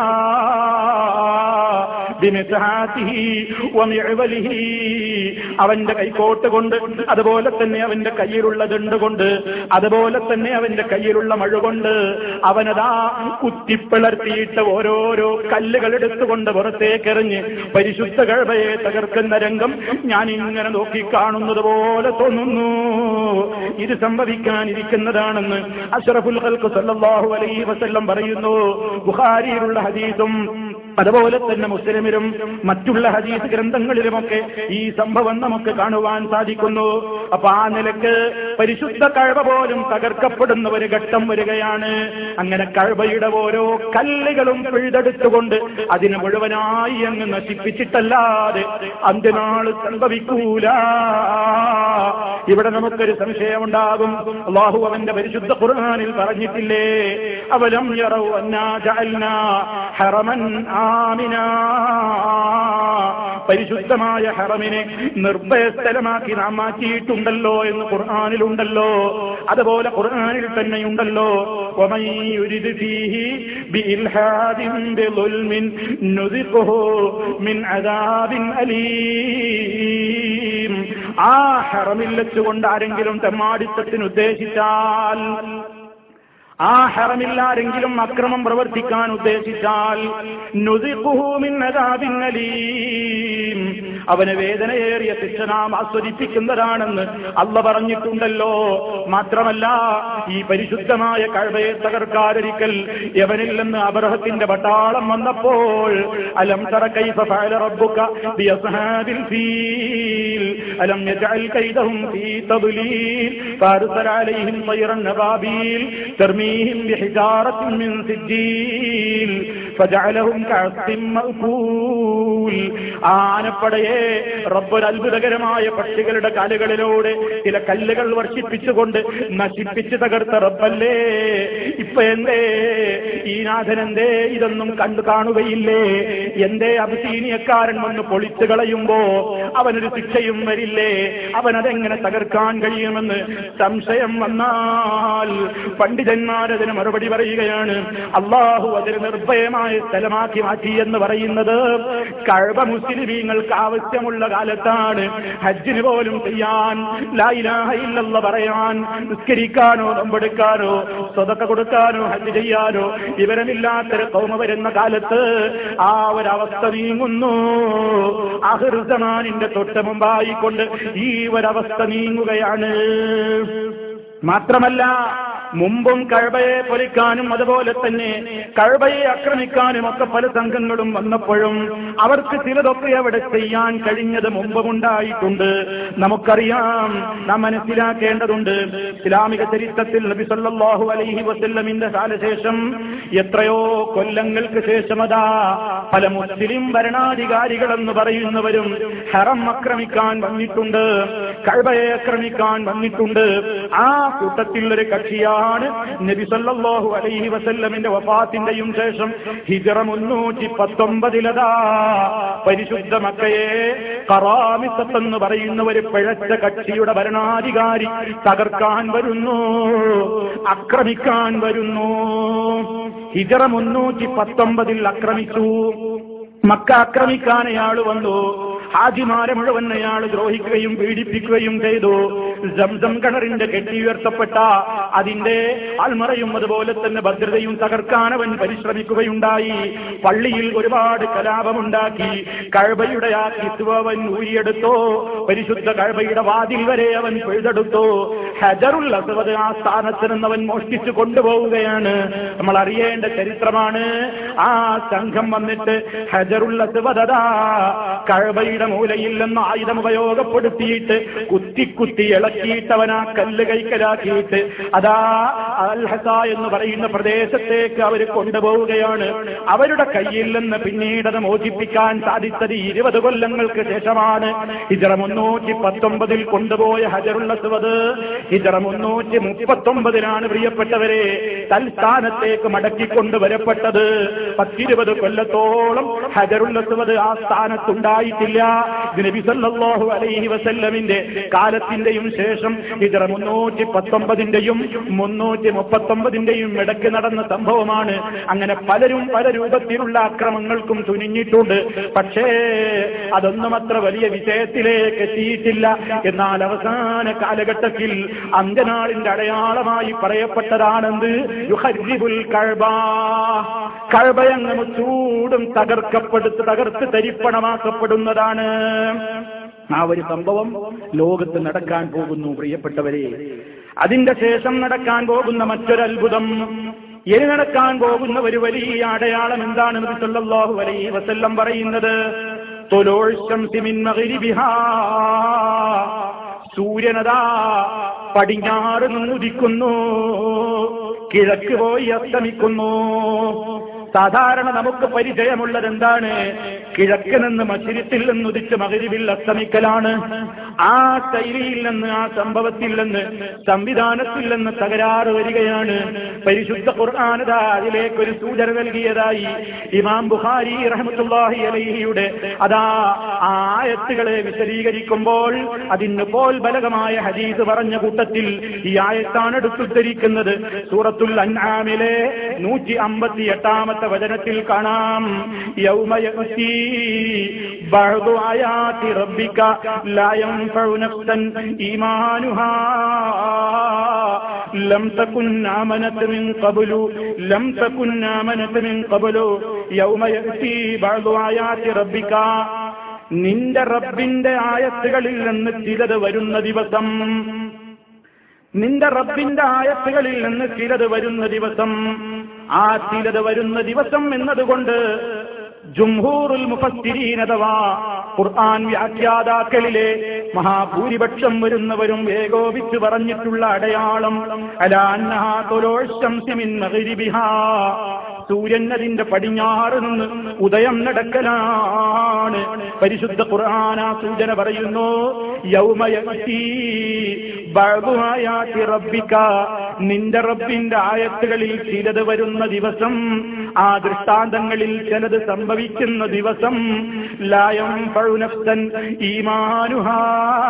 S1: ബിമിസ്ഹാതിഹി വമിഅ്വലിഹി അവന്റെ കൈക്കോട്ട് കൊണ്ട് അതുപോലെ തന്നെ അവന്റെ കയ്യിലുള്ള ദണ്ട് കൊണ്ട് അതുപോലെ തന്നെ അവന്റെ കയ്യിലുള്ള മഴ കൊണ്ട് അവനതാ കുത്തിപ്പിളർത്തിയിട്ട് ഓരോരോ കല്ലുകൾ എടുത്തുകൊണ്ട് പുറത്തേക്കെറിഞ്ഞ് പരിശുദ്ധ കഴവയെ തകർക്കുന്ന രംഗം ഞാൻ ഇങ്ങനെ നോക്കി കാണുന്നത് പോലെ തോന്നുന്നു ഇത് സംഭവിക്കാനിരിക്കുന്നതാണെന്ന് അഷറഫുൽ ഖൽഖ് സല്ലല്ലാഹു അലൈഹി വസല്ലം പറയുന്നു ബുഖാരിയിലുള്ള ഹദീസും അതുപോലെ തന്നെ മുസ്ലിമിലും മറ്റുള്ള ഹദീസ് ഗ്രന്ഥങ്ങളിലുമൊക്കെ ഈ സംഭവം നമുക്ക് കാണുവാൻ സാധിക്കുന്നു അപ്പൊ ആ നിലക്ക് പരിശുദ്ധ കഴവ പോലും തകർക്കപ്പെടുന്ന ഒരു ഘട്ടം വരികയാണ് അങ്ങനെ കഴവയുടെ ഓരോ കല്ലുകളും പിഴുതെടുത്തുകൊണ്ട് അതിനെ മുഴുവനായി അങ്ങ് നശിപ്പിച്ചിട്ടല്ലാതെ അന്ത്യനാൾ സംഭവിക്കൂല ഇവിടെ നമുക്കൊരു സംശയമുണ്ടാകും അള്ളാഹു അവന്റെ പരിശുദ്ധ ഖുർആനിൽ പറഞ്ഞിട്ടില്ലേ അവലം യറൗ അന്നാ ജഅൽനാ ഹറമൻ ആമിന പരിശുദ്ധമായ ഹറമിനെ നിർഭയ സ്ഥലമാക്കി നാം മാറ്റിയിട്ടുണ്ടല്ലോ എന്ന് ഖുർആാനിലുണ്ടല്ലോ അതുപോലെ ഖുർആാനിൽ തന്നെയുണ്ടല്ലോ ومن يرد فيه بإلحاد بظلم نذقه من عذاب أليم ആ ഹറമിൽ വെച്ചുകൊണ്ട് ആരെങ്കിലും തെമ്മാടിത്തത്തിന് ഉദ്ദേശിച്ചാൽ ആ ഹറമിൽ ആരെങ്കിലും അക്രമം പ്രവർത്തിക്കാൻ ഉദ്ദേശിച്ചാൽ നുദിഖുഹു മിൻ അദാബിൻ അലീം അവന് വേദനയേറിയ ശിക്ഷ നാം ആസ്വദിപ്പിക്കുന്നതാണെന്ന് അല്ല പറഞ്ഞിട്ടുണ്ടല്ലോ മാത്രമല്ല ഈ പരിശുദ്ധമായ കഴവയെ തകർക്കാരൊരിക്കൽ യവനിൽ നിന്ന് അബർഹത്തിന്റെ പട്ടാളം വന്നപ്പോൾ അലം തറ കൈഫ ഫഅല റബ്ബുക ബിഅസ്ഹാബിൽ ഫീൽ അലം യജഅൽ കൈദഹും ഫീ തദ്ലീൽ ഫഅർസല അലൈഹിം طيرا نبابيل ترميهم بحجارة من سجيل فجعلهم كعصف مأكول ആനപ്പടയെ റബ്ബൊരു അത്ഭുതകരമായ പക്ഷികളുടെ കാലുകളിലൂടെ ചില കല്ലുകൾ വർഷിപ്പിച്ചുകൊണ്ട് നശിപ്പിച്ച് തകർത്ത റബ്ബല്ലേ ഇപ്പൊ എന്തേ ഈ നാഥൻ എന്തേ ഇതൊന്നും കണ്ടു കാണുകയില്ലേ എന്തേ അഭിസീനിയക്കാരൻ വന്ന് പൊളിച്ചു കളയുമ്പോ അവനൊരു ശിക്ഷയും വരില്ലേ അവനതെങ്ങനെ തകർക്കാൻ കഴിയുമെന്ന് സംശയം വന്നാൽ പണ്ഡിതന്മാരതിന് മറുപടി പറയുകയാണ് അള്ളാഹു അതിന് നിർഭയമായ സ്ഥലമാക്കി മാറ്റി എന്ന് പറയുന്നത് കഴവ മുസ്ലിമീങ്ങൾക്ക് ആവശ്യമുള്ള കാലത്താണ് ഹജ്ജിന് പോലും ചെയ്യാൻ ലായിലാഹ ഇല്ലെന്ന് പറയാൻ നിസ്കരിക്കാനോ നമ്പെടുക്കാനോ സ്വതക്ക കൊടുക്കാനോ ഹജ്ജ് ചെയ്യാനോ വിവരമില്ലാത്തൊരു കൗമ വരുന്ന കാലത്ത് ആ ഒരവസ്ഥ നീങ്ങുന്നു അഹൃതമാനിന്റെ തൊട്ട് മുമ്പായിക്കൊണ്ട് ഈ ഒരവസ്ഥ നീങ്ങുകയാണ് മാത്രമല്ല മുമ്പും കഴബയെ പൊലിക്കാനും അതുപോലെ തന്നെ കഴബയെ ആക്രമിക്കാനും ഒക്കെ പല സംഘങ്ങളും വന്നപ്പോഴും അവർക്ക് ചിലതൊക്കെ അവിടെ ചെയ്യാൻ കഴിഞ്ഞത് മുമ്പുമുണ്ടായിട്ടുണ്ട് നമുക്കറിയാം നാം മനസ്സിലാക്കേണ്ടതുണ്ട് ഇസ്ലാമിക ചരിത്രത്തിൽ നബി സല്ലല്ലാഹു അലൈഹി വസല്ലമിന്റെ കാലശേഷം എത്രയോ കൊല്ലങ്ങൾക്ക് ശേഷം അതാ പല മുസ്ലിം ഭരണാധികാരികളെന്ന് പറയുന്നവരും ഹറം ആക്രമിക്കാൻ വന്നിട്ടുണ്ട് കഴബയെ ആക്രമിക്കാൻ വന്നിട്ടുണ്ട് ആ കൂട്ടത്തിൽ ഒരു കക്ഷിയാണ് നബി സല്ലല്ലാഹു അലൈഹി വസല്ലമിന്റെ വഫാത്തിന്റെയും ശേഷം ഹിജറ മുന്നൂറ്റി പത്തൊമ്പതിലതാ പരിശുദ്ധ മക്കയെ കറാമിസത്ത് എന്ന് പറയുന്ന ഒരു പിഴച്ച കക്ഷിയുടെ ഭരണാധികാരി തകർക്കാൻ വരുന്നു ആക്രമിക്കാൻ വരുന്നു ഹിജറ മുന്നൂറ്റി പത്തൊമ്പതിൽ ആക്രമിച്ചു മക്ക ആക്രമിക്കാൻ അയാൾ വന്നു ഹാജിമാരെ മുഴുവൻ അയാൾ ദ്രോഹിക്കുകയും പീഡിപ്പിക്കുകയും ചെയ്തു സംസം കിണറിന്റെ കെട്ടിയുയർത്തപ്പെട്ട അതിന്റെ ആൽമറയും അതുപോലെ തന്നെ ഭദ്രതയും തകർക്കാൻ അവൻ പരിശ്രമിക്കുകയുണ്ടായി പള്ളിയിൽ ഒരുപാട് കലാപമുണ്ടാക്കി കഴബയുടെ ആ കിസ്വ അവൻ ഊരിയെടുത്തോ പരിശുദ്ധ കഴബയുടെ വാതിൽ വരെ അവൻ പിഴുതെടുത്തു ഹജറുൽ അസവത് ആ സ്ഥാനത്ത് നിന്ന് അവൻ മോഷ്ടിച്ചു കൊണ്ടുപോവുകയാണ് നമ്മൾ അറിയേണ്ട ചരിത്രമാണ് ആ സംഘം വന്നിട്ട് ഹജറുൽ അസവദാ കഴബയുടെ മൂലയിൽ നിന്ന് ആയുധം ഉപയോഗപ്പെടുത്തിയിട്ട് കുത്തി കുത്തി ഇളക്കിയിട്ട് അവൻ ആ കല്ല് കൈക്കലാക്കിയിട്ട് അതാ അൽഹസ എന്ന് പറയുന്ന പ്രദേശത്തേക്ക് അവർ കൊണ്ടുപോവുകയാണ് അവരുടെ കയ്യിൽ നിന്ന് പിന്നീട് അത് മോചിപ്പിക്കാൻ സാധിച്ചത് ഇരുപത് കൊല്ലങ്ങൾക്ക് ശേഷമാണ് ഹിജറ മുന്നൂറ്റി പത്തൊമ്പതിൽ കൊണ്ടുപോയ ഹജറുള്ള സുവത് ഹിജറ മുന്നൂറ്റി മുപ്പത്തൊമ്പതിലാണ് പ്രിയപ്പെട്ടവരെ തൽസ്ഥാനത്തേക്ക് മടക്കിക്കൊണ്ടുവരപ്പെട്ടത് പത്തിരുപത് കൊല്ലത്തോളം ഹജറുള്ള സുവത് ആ സ്ഥാനത്തുണ്ടായിട്ടില്ല ഇത് നബി സല്ലല്ലാഹു അലൈഹി വസല്ലമിന്റെ കാലത്തിന്റെയും ശേഷം ഹിജറ മുന്നൂറ്റി പത്തൊമ്പതിന്റെയും മുന്നൂറ്റി മുപ്പത്തൊമ്പതിന്റെയും ഇടയ്ക്ക് നടന്ന സംഭവമാണ് അങ്ങനെ പലരും പല രൂപത്തിലുള്ള അക്രമങ്ങൾക്കും തുനിഞ്ഞിട്ടുണ്ട് പക്ഷേ അതൊന്നും അത്ര വലിയ വിഷയത്തിലേക്ക് എത്തിയിട്ടില്ല എന്നാൽ അവസാന കാലഘട്ടത്തിൽ അന്ത്യനാളിന്റെ അടയാളമായി പറയപ്പെട്ടതാണെന്ത് യുഹരിബുൽ കഴബ കഴബയങ്ങ് ചൂടും തകർക്കപ്പെടുത്ത് തകർത്ത് തരിപ്പണമാക്കപ്പെടുന്നതാണ് ആ ഒരു സംഭവം ലോകത്ത് നടക്കാൻ പോകുന്നു പ്രിയപ്പെട്ടവരെ അതിന്റെ ശേഷം നടക്കാൻ പോകുന്ന മറ്റൊരു അത്ഭുതം ഇനി നടക്കാൻ പോകുന്ന ഒരു വലിയ അടയാളം എന്താണ് നബി സല്ലല്ലാഹു അലൈഹി വസല്ലം പറയുന്നത് തുലൂഉ ശംസി മിൻ മഗ്രിബിഹാ സൂര്യനതാ പടിഞ്ഞാറ് നിന്നുദിക്കുന്നു കിഴക്ക് പോയി അസ്തമിക്കുന്നു സാധാരണ നമുക്ക് പരിചയമുള്ളത് എന്താണ് കിഴക്ക് നിന്ന് മശിരത്തിൽ നിന്ന് ഉദിച്ച് മകരിവിൽ അസ്തമിക്കലാണ് ആ ശൈലിയിൽ നിന്ന് ആ സംഭവത്തിൽ നിന്ന് സംവിധാനത്തിൽ നിന്ന് തകരാറ് വരികയാണ് പരിശുദ്ധ ഖുർആാനത അതിലേക്ക് ഒരു സൂചന നൽകിയതായി ഇമാം ബുഖാരി റഹ്മത്തുള്ളാഹി അലൈഹിയുടെ അതാ ആ ആയത്തുകളെ വിശദീകരിക്കുമ്പോൾ അതിന് പോൽ ബലകമായ ഹദീസ് പറഞ്ഞ കൂട്ടത്തിൽ ഈ ആയത്താണ് എടുത്തുദ്ധരിക്കുന്നത് സൂറത്തുൽ അൻആമിലെ നൂറ്റി അമ്പത്തി എട്ടാമത്തെ വചനത്തിൽ കാണാം യൗമയത്തി ബഅദു ആയാതി റബ്ബിക ലാ യൻഫഉ നഫ്സൻ ഈമാനുഹാ ലം തകുൻ ആമനത് മിൻ ഖബ്ലു ലം തകുൻ ആമനത് മിൻ ഖബ്ലു യൗമയത്തി ബഅദു ആയാതി റബ്ബിക നിന്റെ റബ്ബിന്റെ ആയത്തുകളിൽ നിന്ന് ചിലത് വരുന്ന ദിവസം നിന്റെ റബ്ബിന്റെ ആയത്തുകളിൽ നിന്ന് ചിലത് വരുന്ന ദിവസം ആ ചിലത് വരുന്ന ദിവസം എന്നതുകൊണ്ട് ജുംഹൂറുൽ മുഫസ്സിരീൻ അഥവാ ഖുർആൻ വ്യാഖ്യാതാക്കളിലെ മഹാഭൂരിപക്ഷം വരുന്നവരും ഏകോപിച്ച് പറഞ്ഞിട്ടുള്ള അടയാളം അലാന്നഹാ തുലൂഉ ശംസി മിൻ മഗ്രിബിഹാ സൂര്യൻ അതിന്റെ പടിഞ്ഞാറ് നിന്ന് ഉദയം നടക്കലാണ് പരിശുദ്ധ ഖുർആന സൂചന പറയുന്നു യൗമയത്തി ബഅദുആയാതി റബ്ബിക നിന്റെ റബ്ബിന്റെ ആയത്തുകളിൽ ചിലത് വരുന്ന ദിവസം ആ ദൃഷ്ടാന്തങ്ങളിൽ ചിലത് സംഭവിക്കുന്ന ദിവസം ലായം നഫ്സൻ ഈമാനുഹാ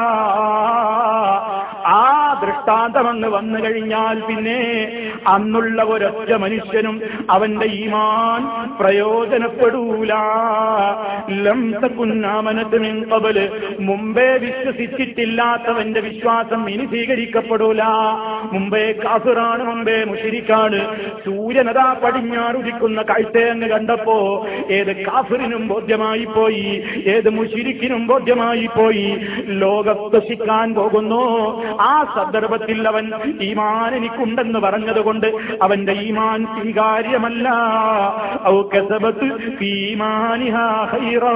S1: ആ ദൃഷ്ടാന്തമങ്ങ് വന്നു കഴിഞ്ഞാൽ പിന്നെ അന്നുള്ള ഒരൊറ്റ മനുഷ്യനും അവന്റെ ഈമാൻ പ്രയോജനപ്പെടൂല ലം തക്കുന്നാമനത്ത് മിൻ ഖബല് മുമ്പേ വിശ്വസിച്ചിട്ടില്ലാത്തവന്റെ വിശ്വാസം ഇനി സ്വീകരിക്കപ്പെടൂല മുമ്പേ കാഫിറാണ് മുമ്പേ മുഷിരിക്കാണ് സൂര്യനതാ പടിഞ്ഞാറുദിക്കുന്ന കാഴ്ചയങ്ങ് കണ്ടപ്പോ ഏത് കാഫിറിനും ബോധ്യമായി പോയി ഏത് മുഷിരിക്കിനും ബോധ്യമായി പോയി ലോകസ്പശിക്കാൻ പോകുന്നു ആ സന്ദർഭത്തിൽ അവൻ ഈമാൻ എനിക്കുണ്ടെന്ന് പറഞ്ഞതുകൊണ്ട് അവന്റെ ഈമാൻ സ്വീകാര്യമല്ല ഔ കസബത്ത് ഫീമാനിഹാ ഖൈറാ.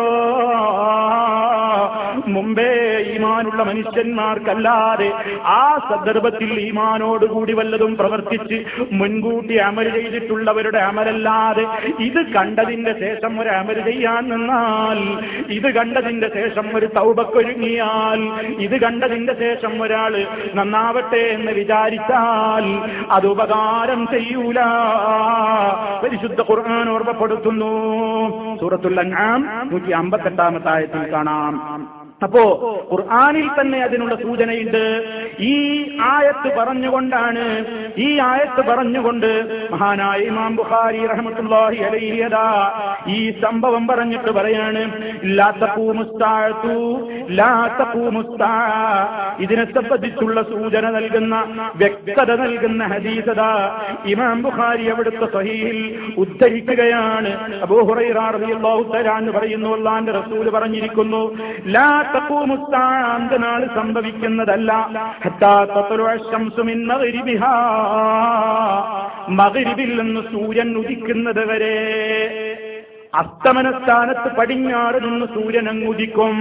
S1: മുമ്പേ ഈമാനുള്ള മനുഷ്യന്മാർക്കല്ലാതെ ആ സന്ദർഭത്തിൽ ഈമാനോടുകൂടി വല്ലതും പ്രവർത്തിച്ച് മുൻകൂട്ടി അമൽ ചെയ്തിട്ടുള്ളവരുടെ അമലല്ലാതെ ഇത് കണ്ടതിന്റെ ശേഷം ഒരു അമൽ ചെയ്യാൻ നിന്നാൽ ഇത് കണ്ടതിന്റെ ശേഷം ഒരു തൗബക്കൊരുങ്ങിയാൽ ഇത് കണ്ടതിന്റെ ശേഷം ഒരാള് നന്നാവട്ടെ എന്ന് വിചാരിച്ചാൽ അത് ഉപകാരം ചെയ്യൂല പരിശുദ്ധ ഖുർആൻ ഓർമ്മപ്പെടുത്തുന്നു സൂറത്തുൽ അൻആം നൂറ്റി അമ്പത്തെട്ടാമത്തെ ആയത്തിൽ കാണാം അപ്പോ ഖുർആാനിൽ തന്നെ അതിനുള്ള സൂചനയുണ്ട് ഈ ആയത്ത് പറഞ്ഞുകൊണ്ടാണ് ഈ ആയത്ത് പറഞ്ഞുകൊണ്ട് മഹാനായ ഇമാം ബുഖാരി റഹ്മത്തുള്ളാഹി അലൈഹി അതാ ഈ സംഭവം പറഞ്ഞിട്ട് പറയാണ് ലാ തഖൂമുസ്സാഅതു ലാ തഖൂമുസ്സാ ഇതിനെ സംബന്ധിച്ചുള്ള സൂചന നൽകുന്ന വ്യക്തത നൽകുന്ന ഹദീസത ഇമാം ബുഖാരി അവിടുത്തെ സഹീഹിൽ ഉദ്ധരിക്കുകയാണ് അബൂ ഹുറൈറ റളിയല്ലാഹു തആല എന്ന് പറയുന്നു അല്ലാഹുവിന്റെ റസൂൽ പറഞ്ഞിരിക്കുന്നു ലാ തഖൂമുസ്സാ അന്തനാൾ സംഭവിക്കുന്നതല്ല ഹത്താ തത്ലുഅ ശംസു മിൻ മഗ്രിബിഹാ മഗ്രിബിൽ നിന്ന് സൂര്യൻ ഉദിക്കുന്നത് വരെ അസ്തമന സ്ഥാനത്ത് പടിഞ്ഞാറ് നിന്ന് സൂര്യൻ അങ്ങ് ഉദിക്കും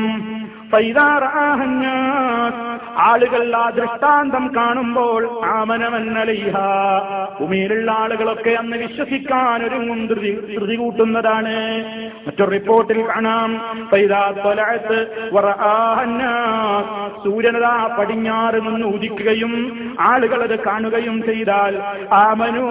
S1: ഫൈദാറാഹന്നാസ് ആളുകൾ ആ ദൃഷ്ടാന്തം കാണുമ്പോൾ ആമനമന്നലൈഹ ഭൂമിയിലുള്ള ആളുകളൊക്കെ അന്ന് വിശ്വസിക്കാൻ ഒരുങ്ങും ധൃതി ധൃതി കൂട്ടുന്നതാണ് മറ്റൊരു റിപ്പോർട്ടിൽ കാണാം ഫൈദാ ത്വലഅത്ത് വറആഹന്നാസ് സൂര്യനതാ പടിഞ്ഞാറ് നിന്ന് ഉദിക്കുകയും ആളുകൾ അത് കാണുകയും ചെയ്താൽ ആമനു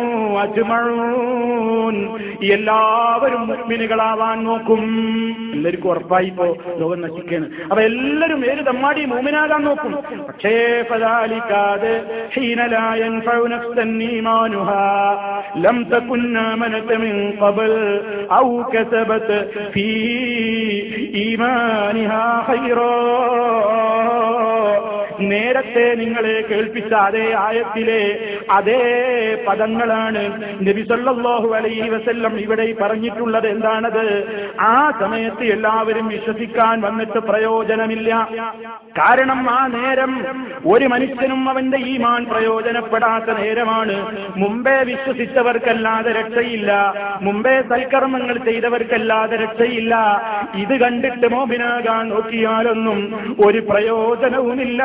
S1: അജ്മഊൻ എല്ലാവരും മുഅ്മിനുകളാവാൻ നോക്കും എല്ലാവർക്കും ഉറപ്പായിപ്പോ ലോകം നശിക്കാണ് അപ്പൊ എല്ലാവരും ഏത് തമ്മാടി മൂമിനാകാൻ നോക്കും പക്ഷേ ഫദാലിക്കാതെ حين لا ينفع نفسا إيمانها لم تكن آمنت من قبل أو كسبت في إيمانها خيرا നേരത്തെ നിങ്ങളെ കേൾപ്പിച്ച അതേ ആയത്തിലെ അതേ പദങ്ങളാണ് നബി സല്ലല്ലാഹു അലൈഹി വസല്ലം ഇവിടെ പറഞ്ഞിട്ടുള്ളത് എന്താണത് ആ സമയത്ത് എല്ലാവരും വിശ്വസിക്കാൻ വന്നിട്ട് പ്രയോജനമില്ല കാരണം ആ നേരം ഒരു മനുഷ്യനും അവന്റെ ഈമാൻ പ്രയോജനപ്പെടാത്ത നേരമാണ് മുമ്പേ വിശ്വസിച്ചവർക്കല്ലാതെ രക്ഷയില്ല മുമ്പേ സൽക്കർമ്മങ്ങൾ ചെയ്തവർക്കല്ലാതെ രക്ഷയില്ല ഇത് കണ്ടിട്ട് മോമിനാകാൻ നോക്കിയാലൊന്നും ഒരു പ്രയോജനവുമില്ല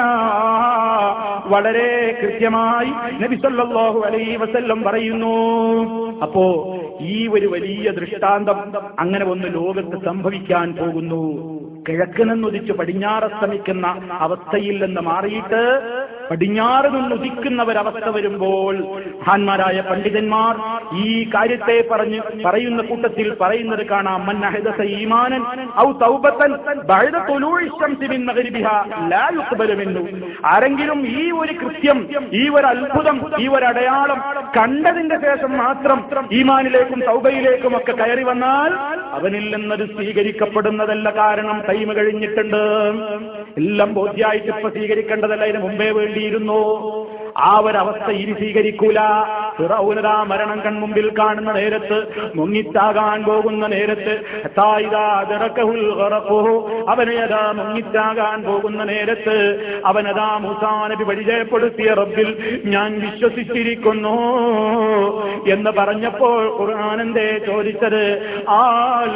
S1: വളരെ കൃത്യമായി നബി സല്ലല്ലാഹു അലൈഹി വസല്ലം പറയുന്നു അപ്പോ ഈ ഒരു വലിയ ദൃഷ്ടാന്തം അങ്ങനെ ഒന്ന് ലോകത്ത് സംഭവിക്കാൻ പോകുന്നു കിഴക്ക് നിന്നുദിച്ച് പടിഞ്ഞാറസ്തമിക്കുന്ന അവസ്ഥയിൽ നിന്ന് മാറിയിട്ട് പടിഞ്ഞാറ് നിന്നുദിക്കുന്ന ഒരവസ്ഥ വരുമ്പോൾ മഹാന്മാരായ പണ്ഡിതന്മാർ ഈ കാര്യത്തെ പറഞ്ഞ് പറയുന്ന കൂട്ടത്തിൽ പറയുന്നത് കാണാം മന്നഹദസ ഈമാനൻ ഔ തൗബത്തൻ ബഅദ തുലൂഇ ശംസി മിൻ മഗ്രിബിഹാ ലാ യുഖ്ബലു മിൻഹു ആരെങ്കിലും ഈ ഒരു കൃത്യം ഈ ഒരു അത്ഭുതം ഈ ഒരു അടയാളം കണ്ടതിന്റെ ശേഷം മാത്രം ഈമാനിലേക്കും തൗബയിലേക്കും ഒക്കെ കയറി വന്നാൽ അവനിൽ നിന്നത് സ്വീകരിക്കപ്പെടുന്നതല്ല കാരണം ടൈം കഴിഞ്ഞിട്ടുണ്ട് എല്ലാം ബോധ്യായിട്ട് ഇപ്പൊ സ്വീകരിക്കേണ്ടതല്ല ഇതിന് മുമ്പേ വേണ്ടിയിരുന്നു ആ ഒരവസ്ഥ ഇനി സ്വീകരിക്കൂല ഫിറൗനതാ മരണം കൺമുമ്പിൽ കാണുന്ന നേരത്ത് മുങ്ങിത്താകാൻ പോകുന്ന നേരത്ത് ഹത്തായിദാ ദറക്കഹുൽ ഗറഖുഹു. അവനെയതാ മുങ്ങിത്താകാൻ പോകുന്ന നേരത്ത് അവനതാ മൂസാ നബി പരിചയപ്പെടുത്തിയ റബ്ബിൽ ഞാൻ വിശ്വസിച്ചിരിക്കുന്നു എന്ന് പറഞ്ഞപ്പോൾ ഖുർആാനന്തേ ചോദിച്ചത് ആൽ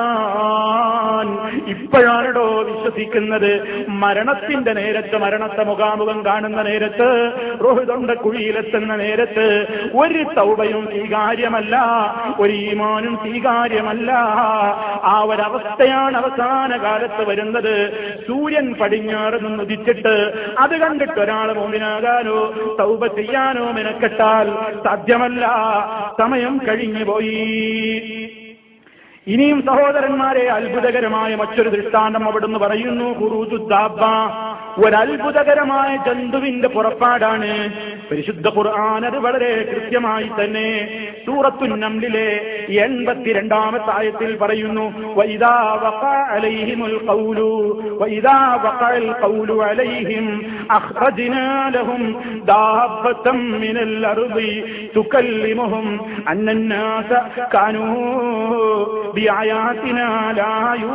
S1: ആൻ ഇപ്പോഴാണോ വിശ്വസിക്കുന്നത് മരണത്തിന്റെ നേരത്ത് മരണത്തെ മുഖാമുഖം കാണുന്ന നേരത്ത് റുഹുതൊണ്ട കുഴിയിലെത്തുന്ന നേരത്ത് ഒരു തൗബയും സ്വീകാര്യമല്ല ഒരു ഈമാനും സ്വീകാര്യമല്ല ആ ഒരവസ്ഥയാണ് അവസാന കാലത്ത് വരുന്നത് സൂര്യൻ പടിഞ്ഞാറ് നിന്ന് ഉദിച്ചിട്ട് അത് കണ്ടിട്ട് ഒരാൾ മോമിനാകാനോ തൗബ ചെയ്യാനോ മെനക്കെട്ടാൽ സാധ്യമല്ല സമയം കഴിഞ്ഞു പോയി ഇനിയും സഹോദരന്മാരെ അത്ഭുതകരമായ മറ്റൊരു ദൃഷ്ടാന്തം അവിടുന്ന് പറയുന്നു ഖുറൂജുദ്ദാബ ഒരത്ഭുതകരമായ ജന്തുവിന്റെ പുറപ്പാടാണ് പരിശുദ്ധ ഖുർആൻ അത് വളരെ കൃത്യമായി തന്നെ സൂറത്തു നംലിലെ എൺപത്തിരണ്ടാമത്തെ ആയത്തിൽ പറയുന്നു വൈദാ വഖഅ അലൈഹിമുൽ ഖൗലു വൈദാ വഖഅൽ ഖൗലു അലൈഹിം അഖ്റജ്നാ ലഹും ദാബത്തം മിനൽ അർളി തുകല്ലിമുഹും അന്നന്നാസ കാനൂ بآياتنا لا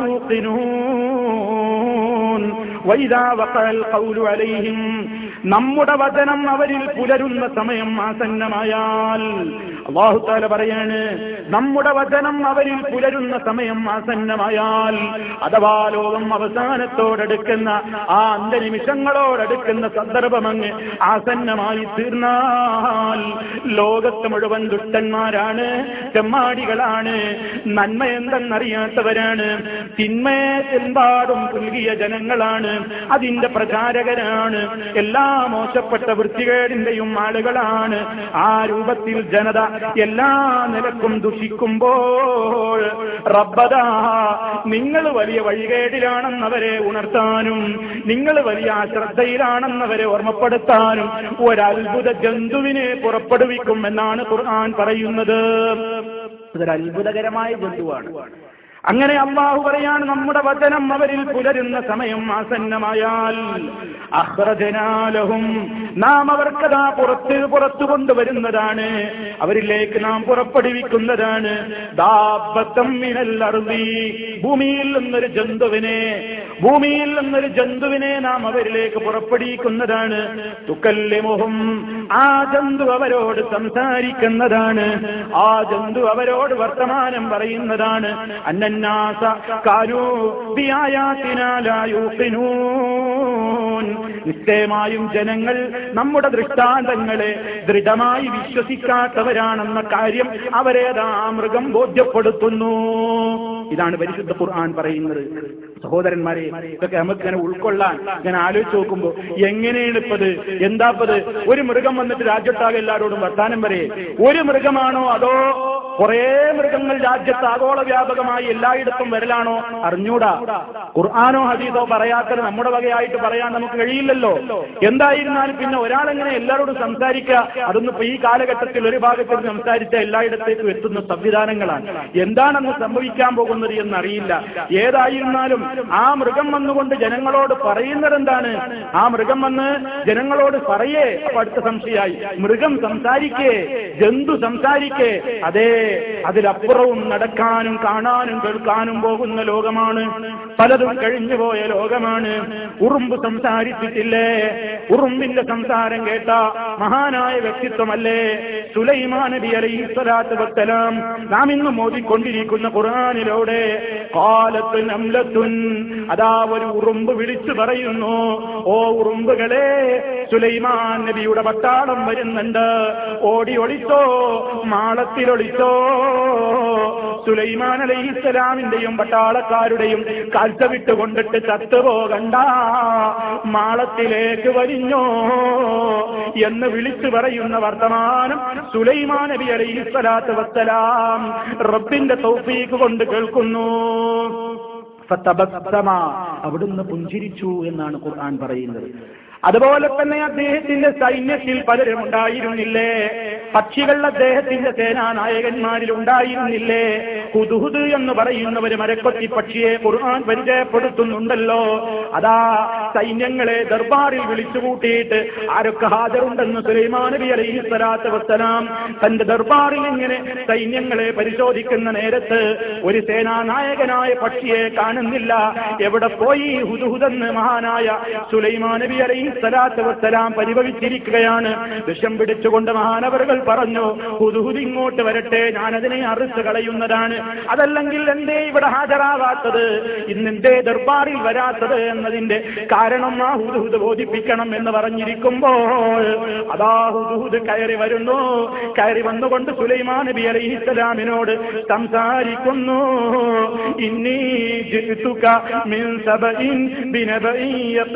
S1: يوقنون وإذا وقع القول عليهم നമ്മുടെ വചനം അവരിൽ പുലരുന്ന സമയം ആസന്നമായാൽ അള്ളാഹു താല പറയാണ് നമ്മുടെ വചനം അവരിൽ പുലരുന്ന സമയം ആസന്നമായാൽ അഥവാ ലോകം അവസാനത്തോടടുക്കുന്ന ആ അന്തനിമിഷങ്ങളോടടുക്കുന്ന സന്ദർഭമങ്ങ് ആസന്നമായി തീർന്നാൽ ലോകത്ത് മുഴുവൻ ദുഷ്ടന്മാരാണ് ചെമ്മാടികളാണ് നന്മ എന്തെന്നറിയാത്തവരാണ് തിന്മയെ ചെമ്പാടും പുൽകിയ ജനങ്ങളാണ് അതിന്റെ പ്രചാരകരാണ് എല്ലാ മോശപ്പെട്ട വൃത്തികേടിന്റെയും ആളുകളാണ് ആ രൂപത്തിൽ ജനത എല്ലാ നിലക്കും ദുഷിക്കുമ്പോൾ റബ്ബദാ നിങ്ങൾ വലിയ വഴികേടിലാണെന്നവരെ ഉണർത്താനും നിങ്ങൾ വലിയ അശ്രദ്ധയിലാണെന്നവരെ ഓർമ്മപ്പെടുത്താനും ഒരത്ഭുത ജന്തുവിനെ പുറപ്പെടുവിക്കും എന്നാണ് ഖുർആൻ പറയുന്നത് ഇതൊരു അത്ഭുതകരമായ ജന്തുവാണ് അങ്ങനെ അള്ളാഹു പറയാണ് നമ്മുടെ വചനം അവരിൽ പുലരുന്ന സമയം ആസന്നമായാൽ അഹ്റജനാലഹും നാം അവർക്കതാ പുറത്ത് പുറത്തു കൊണ്ടുവരുന്നതാണ് അവരിലേക്ക് നാം പുറപ്പെടുവിക്കുന്നതാണ് ദാബത്തം മിനൽ അർളി ഭൂമിയിൽ നിന്നൊരു ജന്തുവിനെ ഭൂമിയിൽ നിന്നൊരു ജന്തുവിനെ നാം അവരിലേക്ക് പുറപ്പെടുവിക്കുന്നതാണ് തുക്കല്ലിമുഹും ആ ജന്തു അവരോട് സംസാരിക്കുന്നതാണ് ആ ജന്തു അവരോട് വർത്തമാനം പറയുന്നതാണ് അന്നന്നാസ കാനൂ ബിആയാതിനാ ലാ യൂഖിനൂൻ നിശ്ചയമായും ജനങ്ങൾ നമ്മുടെ ദൃഷ്ടാന്തങ്ങളെ ദൃഢമായി വിശ്വസിക്കാത്തവരാണെന്ന കാര്യം അവരേതാ മൃഗം ബോധ്യപ്പെടുത്തുന്നു ഇതാണ് പരിശുദ്ധ ഖുർആൻ പറയുന്നത് സഹോദരന്മാരെ ഇതൊക്കെ നമുക്ക് ഇങ്ങനെ ഉൾക്കൊള്ളാൻ ഞാൻ ആലോചിച്ച് നോക്കുമ്പോ എങ്ങനെയാണ് ഇപ്പത് എന്താപ്പത് ഒരു മൃഗം വന്നിട്ട് രാജ്യത്താകെ എല്ലാവരോടും വർത്താനം വരെ ഒരു മൃഗമാണോ അതോ കുറേ മൃഗങ്ങൾ രാജ്യത്ത് ആഗോള വ്യാപകമായി എല്ലായിടത്തും വരലാണോ അറിഞ്ഞൂടാ ഖുർആാനോ ഹദീസോ പറയാത്തത് നമ്മുടെ വകയായിട്ട് പറയാൻ നമുക്ക് കഴിയില്ലല്ലോ എന്തായിരുന്നാലും പിന്നെ ഒരാളെങ്ങനെ എല്ലാവരോടും സംസാരിക്കുക അതൊന്നും ഇപ്പൊ ഈ കാലഘട്ടത്തിൽ ഒരു ഭാഗത്ത് സംസാരിച്ച എല്ലായിടത്തേക്കും എത്തുന്ന സംവിധാനങ്ങളാണ് എന്താണെന്ന് സംഭവിക്കാൻ പോകുന്നത് എന്നറിയില്ല ഏതായിരുന്നാലും ആ മൃഗം വന്നുകൊണ്ട് ജനങ്ങളോട് പറയുന്നത് എന്താണ് ആ മൃഗം വന്ന് ജനങ്ങളോട് പറയേ അപ്പൊ അടുത്ത സംശയമായി മൃഗം സംസാരിക്കേ ജന്തു സംസാരിക്കേ അതേ അതിലപ്പുറവും നടക്കാനും കാണാനും കേൾക്കാനും പോകുന്ന ലോകമാണ് പലതും കഴിഞ്ഞുപോയ ലോകമാണ് ഉറുമ്പ് സംസാരിച്ചിട്ടില്ലേ ഉറുമ്പിന്റെ സംസാരം കേട്ട മഹാനായ വ്യക്തിത്വമല്ലേ സുലൈമാൻ നബി അലൈഹി സ്വലാത്ത് വസ്സലാം നാം ഇന്ന് മോദിക്കൊണ്ടിരിക്കുന്ന ഖുർആാനിലൂടെ കാലത്ത് നംലത്തുൻ അതാ ഒരു ഉറുമ്പ് വിളിച്ചു പറയുന്നു ഓ ഉറുമ്പുകളെ സുലൈമാൻ നബിയുടെ പട്ടാളം വരുന്നുണ്ട് ഓടി ഒളിച്ചോ മാളത്തിലൊളിച്ചോ സുലൈമാൻ അലൈഹിസ്സലാമിന്റെയും പട്ടാളക്കാരുടെയും കാഴ്ച വിട്ടുകൊണ്ടിട്ട് ചത്തുപോകണ്ട മാളത്തിലേക്ക് വലിഞ്ഞോ എന്ന് വിളിച്ചു പറയുന്ന വർത്തമാനം സുലൈമാൻ നബി അലൈഹിസ്സലാത്ത് വസ്സലാം റബ്ബിന്റെ തൗഫീക്ക് കൊണ്ട് കേൾക്കുന്നു ഫതബസ്സമ അവിടുന്ന് പുഞ്ചിരിച്ചു എന്നാണ് ഖുർആൻ പറയുന്നത് അതുപോലെ തന്നെ അദ്ദേഹത്തിന്റെ സൈന്യത്തിൽ പലരും ഉണ്ടായിരുന്നില്ലേ പക്ഷികൾ അദ്ദേഹത്തിന്റെ സേനാനായകന്മാരിൽ ഉണ്ടായിരുന്നില്ലേ ഹുദുഹുദ് എന്ന് പറയുന്ന ഒരു മരക്കൊത്തി പക്ഷിയെ ഖുർആൻ പരിചയപ്പെടുത്തുന്നുണ്ടല്ലോ അതാ സൈന്യങ്ങളെ ദർബാറിൽ വിളിച്ചു കൂട്ടിയിട്ട് ആരൊക്കെ ഹാജരുണ്ടെന്ന് സുലൈമാൻ നബി അലൈഹി സ്വലാത്ത് വസ്സലാം തന്റെ ദർബാറിൽ ഇങ്ങനെ സൈന്യങ്ങളെ പരിശോധിക്കുന്ന നേരത്ത് ഒരു സേനാനായകനായ പക്ഷിയെ കാണുന്നില്ല എവിടെ പോയി ഹുദുഹുദെന്ന് മഹാനായ സുലൈമാൻ നബി അലൈഹി സ്വലാത്ത് വസ്സലാം പരിഭവിച്ചിരിക്കുകയാണ് വിഷം പിടിച്ചുകൊണ്ട് മഹാനവറുകൾ പറഞ്ഞു ഹുദുഹുദ് ഇങ്ങോട്ട് വരട്ടെ ഞാനതിനെ അറിച്ചു കളയുന്നതാണ് അതല്ലെങ്കിൽ എന്തേ ഇവിടെ ഹാജരാവാത്തത് ഇന്നെന്തേ ദർബാറിൽ വരാത്തത് എന്നതിന്റെ കാരണം ആ ഹുദുഹുദ് ബോധിപ്പിക്കണം എന്ന് പറഞ്ഞിരിക്കുമ്പോൾ അതാ ഹുദുഹുദ് കയറി വരുന്നു കയറി വന്നുകൊണ്ട് സുലൈമാൻ നബി അലൈഹി ഇസ്ലാമിനോട് സംസാരിക്കുന്നു ഇന്നീ ജിത്തുക മിൻ സബഇൻ ബിനബഇൻ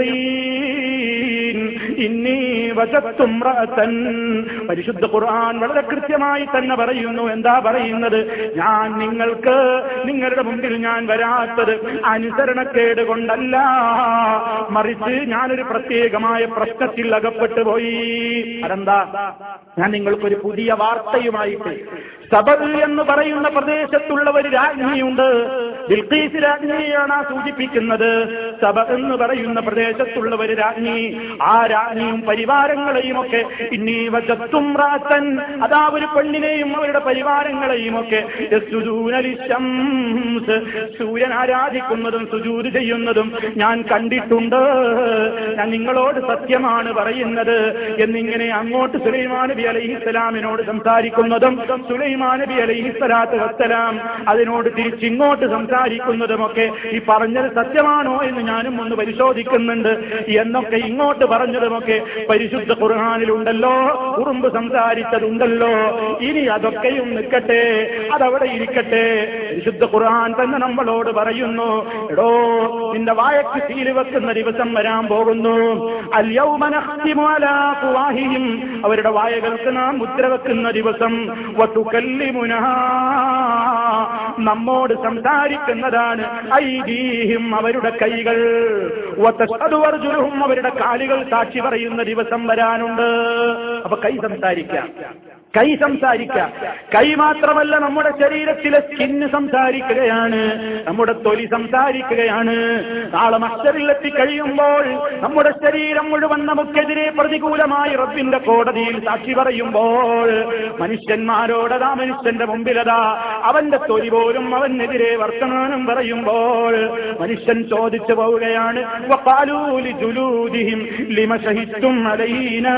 S1: യഖീൻ ഇന്നീ വജത്തും റഅതൻ പരിശുദ്ധ ഖുർആൻ വളരെ കൃത്യമായി തന്നെ പറയുന്നു എന്താ പറയുന്നത് ഞാൻ നിങ്ങൾക്ക് നിങ്ങളുടെ മുമ്പിൽ ഞാൻ വരാത്തത് അനുസരണക്കേട് കൊണ്ടല്ല മറിച്ച് ഞാനൊരു പ്രത്യേകമായ പ്രശ്നത്തിൽ അകപ്പെട്ടു പോയി അതെന്താ ഞാൻ നിങ്ങൾക്കൊരു പുതിയ വാർത്തയുമായിട്ട് സബൽ എന്ന് പറയുന്ന പ്രദേശത്തുള്ള ഒരു രാജ്ഞിയുണ്ട് ബിൽഖീസ് രാജ്ഞിയെയാണ് ആ സൂചിപ്പിക്കുന്നത് സബ എന്ന് പറയുന്ന പ്രദേശത്തുള്ള ഒരു രാജ്ഞി ആ രാജ്ഞിയും പരിവാരങ്ങളെയും ഒക്കെ ഇന്നീ വജത്തും റാത്തൻ അതാ ഒരു പെണ്ണിനെയും അവരുടെ പരിവാരങ്ങളെയും ഒക്കെ യസ്ജുദൂനലിശംസ് സൂര്യൻ ആരാധിക്കുന്നതും സുജൂര് ചെയ്യുന്നതും ഞാൻ കണ്ടിട്ടുണ്ട് ഞാൻ നിങ്ങളോട് സത്യമാണ് പറയുന്നത് എന്നിങ്ങനെ അങ്ങോട്ട് സുലൈമാൻ നബി അലൈഹി സ്വലാമിനോട് സംസാരിക്കുന്നതും സുലൈമാൻ നബി അലൈഹി സ്വലാത്ത് വസ്സലാം അതിനോട് തിരിച്ചിങ്ങോട്ട് സംസാരിക്കുന്നതുമൊക്കെ ഈ പറഞ്ഞത് സത്യമാണോ എന്ന് ഞാനും ഒന്ന് പരിശോധിക്കുന്നുണ്ട് എന്നൊക്കെ ഇങ്ങോട്ട് പറഞ്ഞതുമൊക്കെ പരിശുദ്ധ ഖുർആാനിലുണ്ടല്ലോ ഉറുമ്പ് സംസാരിച്ചതുണ്ടല്ലോ ഇനി അതൊക്കെയും നിൽക്കട്ടെ അതവിടെ ഇരിക്കട്ടെ പരിശുദ്ധ ഖുർആൻ തന്നെ നമ്മളോട് പറയുന്നു എടോ നിന്റെ വായക്ക് സീല് വെക്കുന്ന ദിവസം വരാൻ പോകുന്നു അല്യൗമ നഖ്തിമു അലാ അഫ്വാഹിഹിം അവരുടെ വായകൾക്ക് നാം മുദ്ര വെക്കുന്ന ദിവസം വതുകല്ലിമുനാ നമ്മോട് സംസാരിക്കുന്നതാണ് ഐദീഹിം അവരുടെ കൈകൾ വതഷ്ഹദു അർജുലുഹും അവരുടെ കാലുകൾ സാക്ഷി പറയുന്ന ദിവസം വരാനുണ്ട് അപ്പൊ കൈ സംസാരിക്കാം കൈ സംസാരിക്കാം കൈ മാത്രമല്ല നമ്മുടെ ശരീരത്തിലെ സ്കിന്ന് സംസാരിക്കുകയാണ് നമ്മുടെ തൊലി സംസാരിക്കുകയാണ് നാളെ മസ്റ്ററിലെത്തി കഴിയുമ്പോൾ നമ്മുടെ ശരീരം മുഴുവൻ നമുക്കെതിരെ പ്രതികൂലമായി റബ്ബിന്റെ കോടതിയിൽ സാക്ഷി പറയുമ്പോൾ മനുഷ്യന്മാരോടതാ മനുഷ്യന്റെ മുമ്പിലതാ അവന്റെ തൊലി പോലും അവനെതിരെ വർത്തമാനം പറയുമ്പോൾ മനുഷ്യൻ ചോദിച്ചു പോവുകയാണ് വഖാലൂലി ജുലൂദിഹിം ലിമ ശഹിത്തും അലൈനാ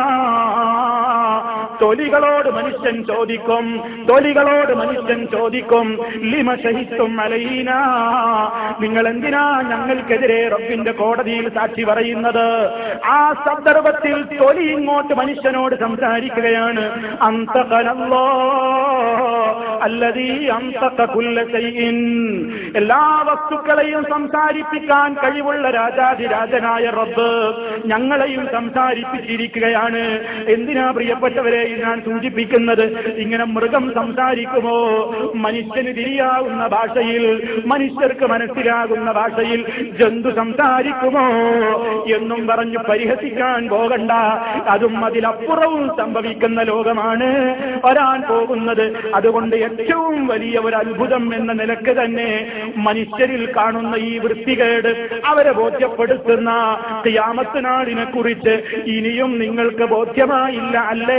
S1: തൊലികളോട് മനുഷ്യൻ ചോദിക്കും തൊലികളോട് മനുഷ്യൻ ചോദിക്കും ലിമ ശഹിത്തും അലൈന നിങ്ങൾ എന്തിനാ ഞങ്ങൾക്കെതിരെ റബ്ബിന്റെ കോടതിയിൽ സാക്ഷി പറയുന്നത് ആ സന്ദർഭത്തിൽ തൊലി ഇങ്ങോട്ട് മനുഷ്യനോട് സംസാരിക്കുകയാണ് അന്തകനല്ലോ അല്ലതീ അന്തക കുല്ല ചെയ്യിൻ എല്ലാ വസ്തുക്കളെയും സംസാരിപ്പിക്കാൻ കഴിവുള്ള രാജാതിരാജനായ റബ്ബ് ഞങ്ങളെയും സംസാരിപ്പിച്ചിരിക്കുകയാണ് എന്തിനാ പ്രിയപ്പെട്ടവരെ കൂട്ടരെയും ഞാൻ സൂചിപ്പിക്കുന്നത് ഇങ്ങനെ മൃഗം സംസാരിക്കുമോ മനുഷ്യന് തിരിയാവുന്ന ഭാഷയിൽ മനുഷ്യർക്ക് മനസ്സിലാകുന്ന ഭാഷയിൽ ജന്തു സംസാരിക്കുമോ എന്നും പറഞ്ഞു പരിഹസിക്കാൻ പോകണ്ട അതും അതിലപ്പുറവും സംഭവിക്കുന്ന ലോകമാണ് വരാൻ പോകുന്നത് അതുകൊണ്ട് ഏറ്റവും വലിയ ഒരു അത്ഭുതം എന്ന നിലക്ക് തന്നെ മനുഷ്യരിൽ കാണുന്ന ഈ വൃത്തികേട് അവരെ ബോധ്യപ്പെടുത്തുന്ന ക്യാമത്ത് നാടിനെ കുറിച്ച് ഇനിയും നിങ്ങൾക്ക് ബോധ്യമായില്ല അല്ലേ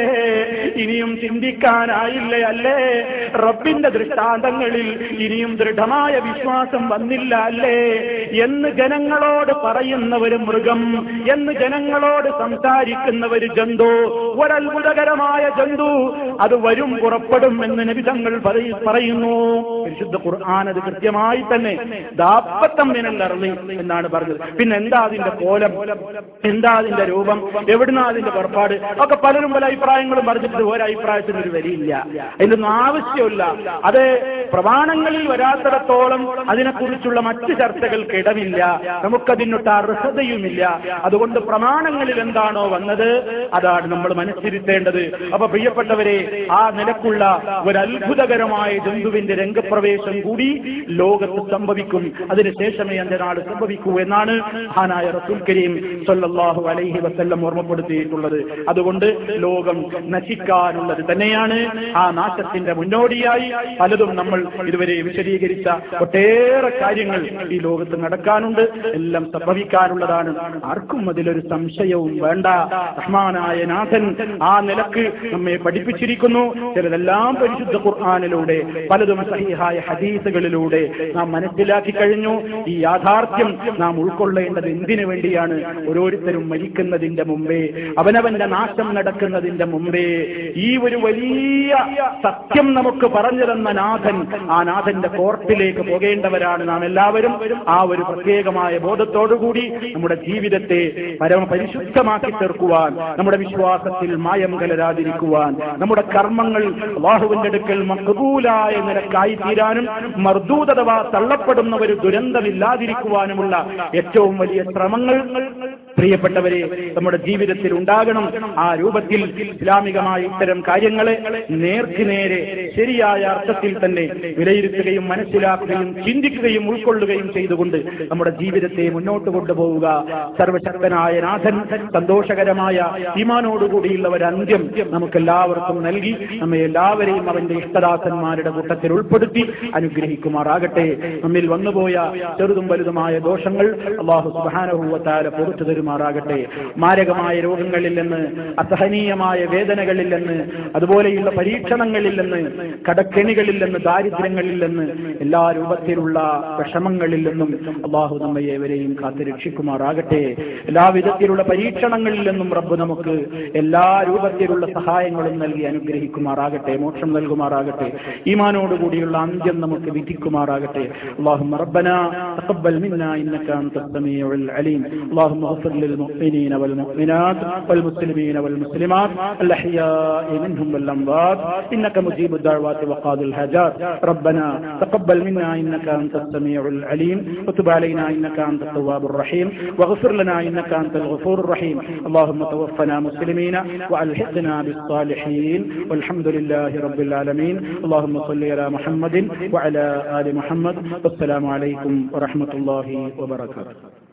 S1: ഇനിയും ചിന്തിക്കാനായില്ല അല്ലേ റബ്ബിന്റെ ദൃഷ്ടാന്തങ്ങളിൽ ഇനിയും ദൃഢമായ വിശ്വാസം വന്നില്ല അല്ലേ എന്ന് ജനങ്ങളോട് പറയുന്ന ഒരു മൃഗം എന്ന് ജനങ്ങളോട് സംസാരിക്കുന്ന ഒരു ജന്തു ഒരത്ഭുതകരമായ ജന്തു അത് വരും പുറപ്പെടും എന്ന് നബിതങ്ങൾ പറയുന്നു പരിശുദ്ധ ഖുർആൻ അത് കൃത്യമായി തന്നെ ദാപ്പത്തം മിനല്ലറി എന്നാണ് പറഞ്ഞത് പിന്നെ എന്താ അതിന്റെ കോലം എന്താ അതിന്റെ രൂപം എവിടുന്ന അതിന്റെ പുറപ്പാട് ഒക്കെ പലരും പല അഭിപ്രായങ്ങളും പറഞ്ഞിട്ട് ഒരഭിപ്രായത്തിന് ഒരു വരിയില്ല അതിനൊന്നും ആവശ്യമില്ല അത് പ്രമാണങ്ങളിൽ വരാത്തിടത്തോളം അതിനെക്കുറിച്ചുള്ള മറ്റ് ചർച്ചകൾക്ക് ഇടമില്ല നമുക്കതിനൊട്ട് അർഹതയുമില്ല അതുകൊണ്ട് പ്രമാണങ്ങളിൽ എന്താണോ വന്നത് അതാണ് നമ്മൾ മനസ്സിരുത്തേണ്ടത് അപ്പൊ പ്രിയപ്പെട്ടവരെ ആ നിലക്കുള്ള ഒരു അത്ഭുതകരമായ ജന്തുവിന്റെ രംഗപ്രവേശം കൂടി ലോകത്ത് സംഭവിക്കും അതിനുശേഷമേ അന്റെ നാട് സംഭവിക്കൂ എന്നാണ് ഹാനായ റസൂൽ കരീം സല്ലല്ലാഹു അലൈഹി വസല്ലം ഓർമ്മപ്പെടുത്തിയിട്ടുള്ളത് അതുകൊണ്ട് ലോകം നശിക്കാനുള്ളത് തന്നെയാണ് ആ നാശത്തിന്റെ മുന്നോടിയായി പലതും നമ്മൾ ഇതുവരെ വിശദീകരിച്ച ഒട്ടേറെ കാര്യങ്ങൾ ഈ ലോകത്ത് നടക്കാനുണ്ട് എല്ലാം സംഭവിക്കാനുള്ളതാണ് ആർക്കും അതിലൊരു സംശയവും വേണ്ട റഹ്മാനായ നാഥൻ ആ നിലക്ക് നമ്മെ പഠിപ്പിച്ചിരിക്കുന്നു ചിലതെല്ലാം പരിശുദ്ധ ഖുർആാനിലൂടെ പലതും സഹിഹായ ഹദീസുകളിലൂടെ നാം മനസ്സിലാക്കി കഴിഞ്ഞു ഈ യാഥാർത്ഥ്യം നാം ഉൾക്കൊള്ളേണ്ടത് എന്തിനു വേണ്ടിയാണ് ഓരോരുത്തരും മരിക്കുന്നതിന്റെ മുമ്പേ അവനവന്റെ നാശം നടക്കുന്നതിന്റെ മുമ്പേ ഈ ഒരു വലിയ സത്യം നമുക്ക് പറഞ്ഞു തന്ന നാഥൻ ആ നാഥന്റെ കോർട്ടിലേക്ക് പോകേണ്ടവരാണ് നാം എല്ലാവരും ആ ഒരു പ്രത്യേകമായ ബോധത്തോടുകൂടി നമ്മുടെ ജീവിതത്തെ പരമ പരിശുദ്ധമാക്കി തീർക്കുവാൻ നമ്മുടെ വിശ്വാസത്തിൽ മായം കലരാതിരിക്കുവാൻ നമ്മുടെ കർമ്മങ്ങൾ അള്ളാഹുവിന്റെ അടുക്കൽ മക്ബൂലായ നിലക്കായി തീരാനും മർദൂതഥവാ തള്ളപ്പെടുന്ന ഒരു ദുരന്തമില്ലാതിരിക്കുവാനുമുള്ള ഏറ്റവും വലിയ ശ്രമങ്ങൾ പ്രിയപ്പെട്ടവരെ നമ്മുടെ ജീവിതത്തിൽ ഉണ്ടാകണം ആ രൂപത്തിൽ ഇസ്ലാമികമായ ഇത്തരം കാര്യങ്ങളെ നേർക്ക് നേരെ ശരിയായ അർത്ഥത്തിൽ തന്നെ വിലയിരുത്തുകയും മനസ്സിലാക്കുകയും ചിന്തിക്കുകയും ഉൾക്കൊള്ളുകയും ചെയ്തുകൊണ്ട് നമ്മുടെ ജീവിതത്തെ മുന്നോട്ട് കൊണ്ടുപോവുക സർവശക്തനായ നാഥൻ സന്തോഷകരമായ ഈമാനോടുകൂടിയുള്ള ഒരു അന്ത്യം നമുക്കെല്ലാവർക്കും നൽകി നമ്മെ എല്ലാവരെയും അവന്റെ ഇഷ്ടദാസന്മാരുടെ കൂട്ടത്തിൽ ഉൾപ്പെടുത്തി അനുഗ്രഹിക്കുമാറാകട്ടെ നമ്മിൽ വന്നുപോയ ചെറുതും വലുതുമായ ദോഷങ്ങൾ അള്ളാഹു സുബാനഹൂവത്താല പുറത്തു തരുമാറാകട്ടെ മാരകമായ രോഗങ്ങളിൽ നിന്ന് അസഹനീയമായ വേദനകളിൽ നിന്ന് അതുപോലെയുള്ള പരീക്ഷണങ്ങളിൽ നിന്ന് കടക്കെണികളിൽ നിന്ന് ദാരിദ്ര്യങ്ങളിൽ നിന്ന് എല്ലാ രൂപത്തിലുള്ള വിഷമങ്ങളിൽ നിന്നും അള്ളാഹു നമ്മെ ഏവരെയും കാത്തു രക്ഷിക്കുമാറാകട്ടെ എല്ലാ വിധത്തിലുള്ള പരീക്ഷണങ്ങളിൽ നിന്നും റബ്ബ് നമുക്ക് എല്ലാ രൂപത്തിലുള്ള സഹായങ്ങളും നൽകി അനുഗ്രഹിക്കുമാറാകട്ടെ മോക്ഷം നൽകുമാറാകട്ടെ ഈമാനോടുകൂടിയുള്ള അന്ത്യം നമുക്ക് വിധിക്കുമാറാകട്ടെ اللهم ربنا تقبل منا انك انت السميع العليم اللهم اغفر للمؤمنين والمؤمنات والمسلمين والمسلمات الاحياء منهم والاموات انك مجيب الدعوات وقاضي الحاجات ربنا تقبل منا انك انت السميع العليم وتب علينا انك انت التواب الرحيم واغفر لنا انك انت الغفور الرحيم اللهم توفنا مسلمين والحقنا بالصالحين والحمد لله رب العالمين اللهم صل على محمد وعلى ال محمد والسلام عليكم ورحمه الله وبركاته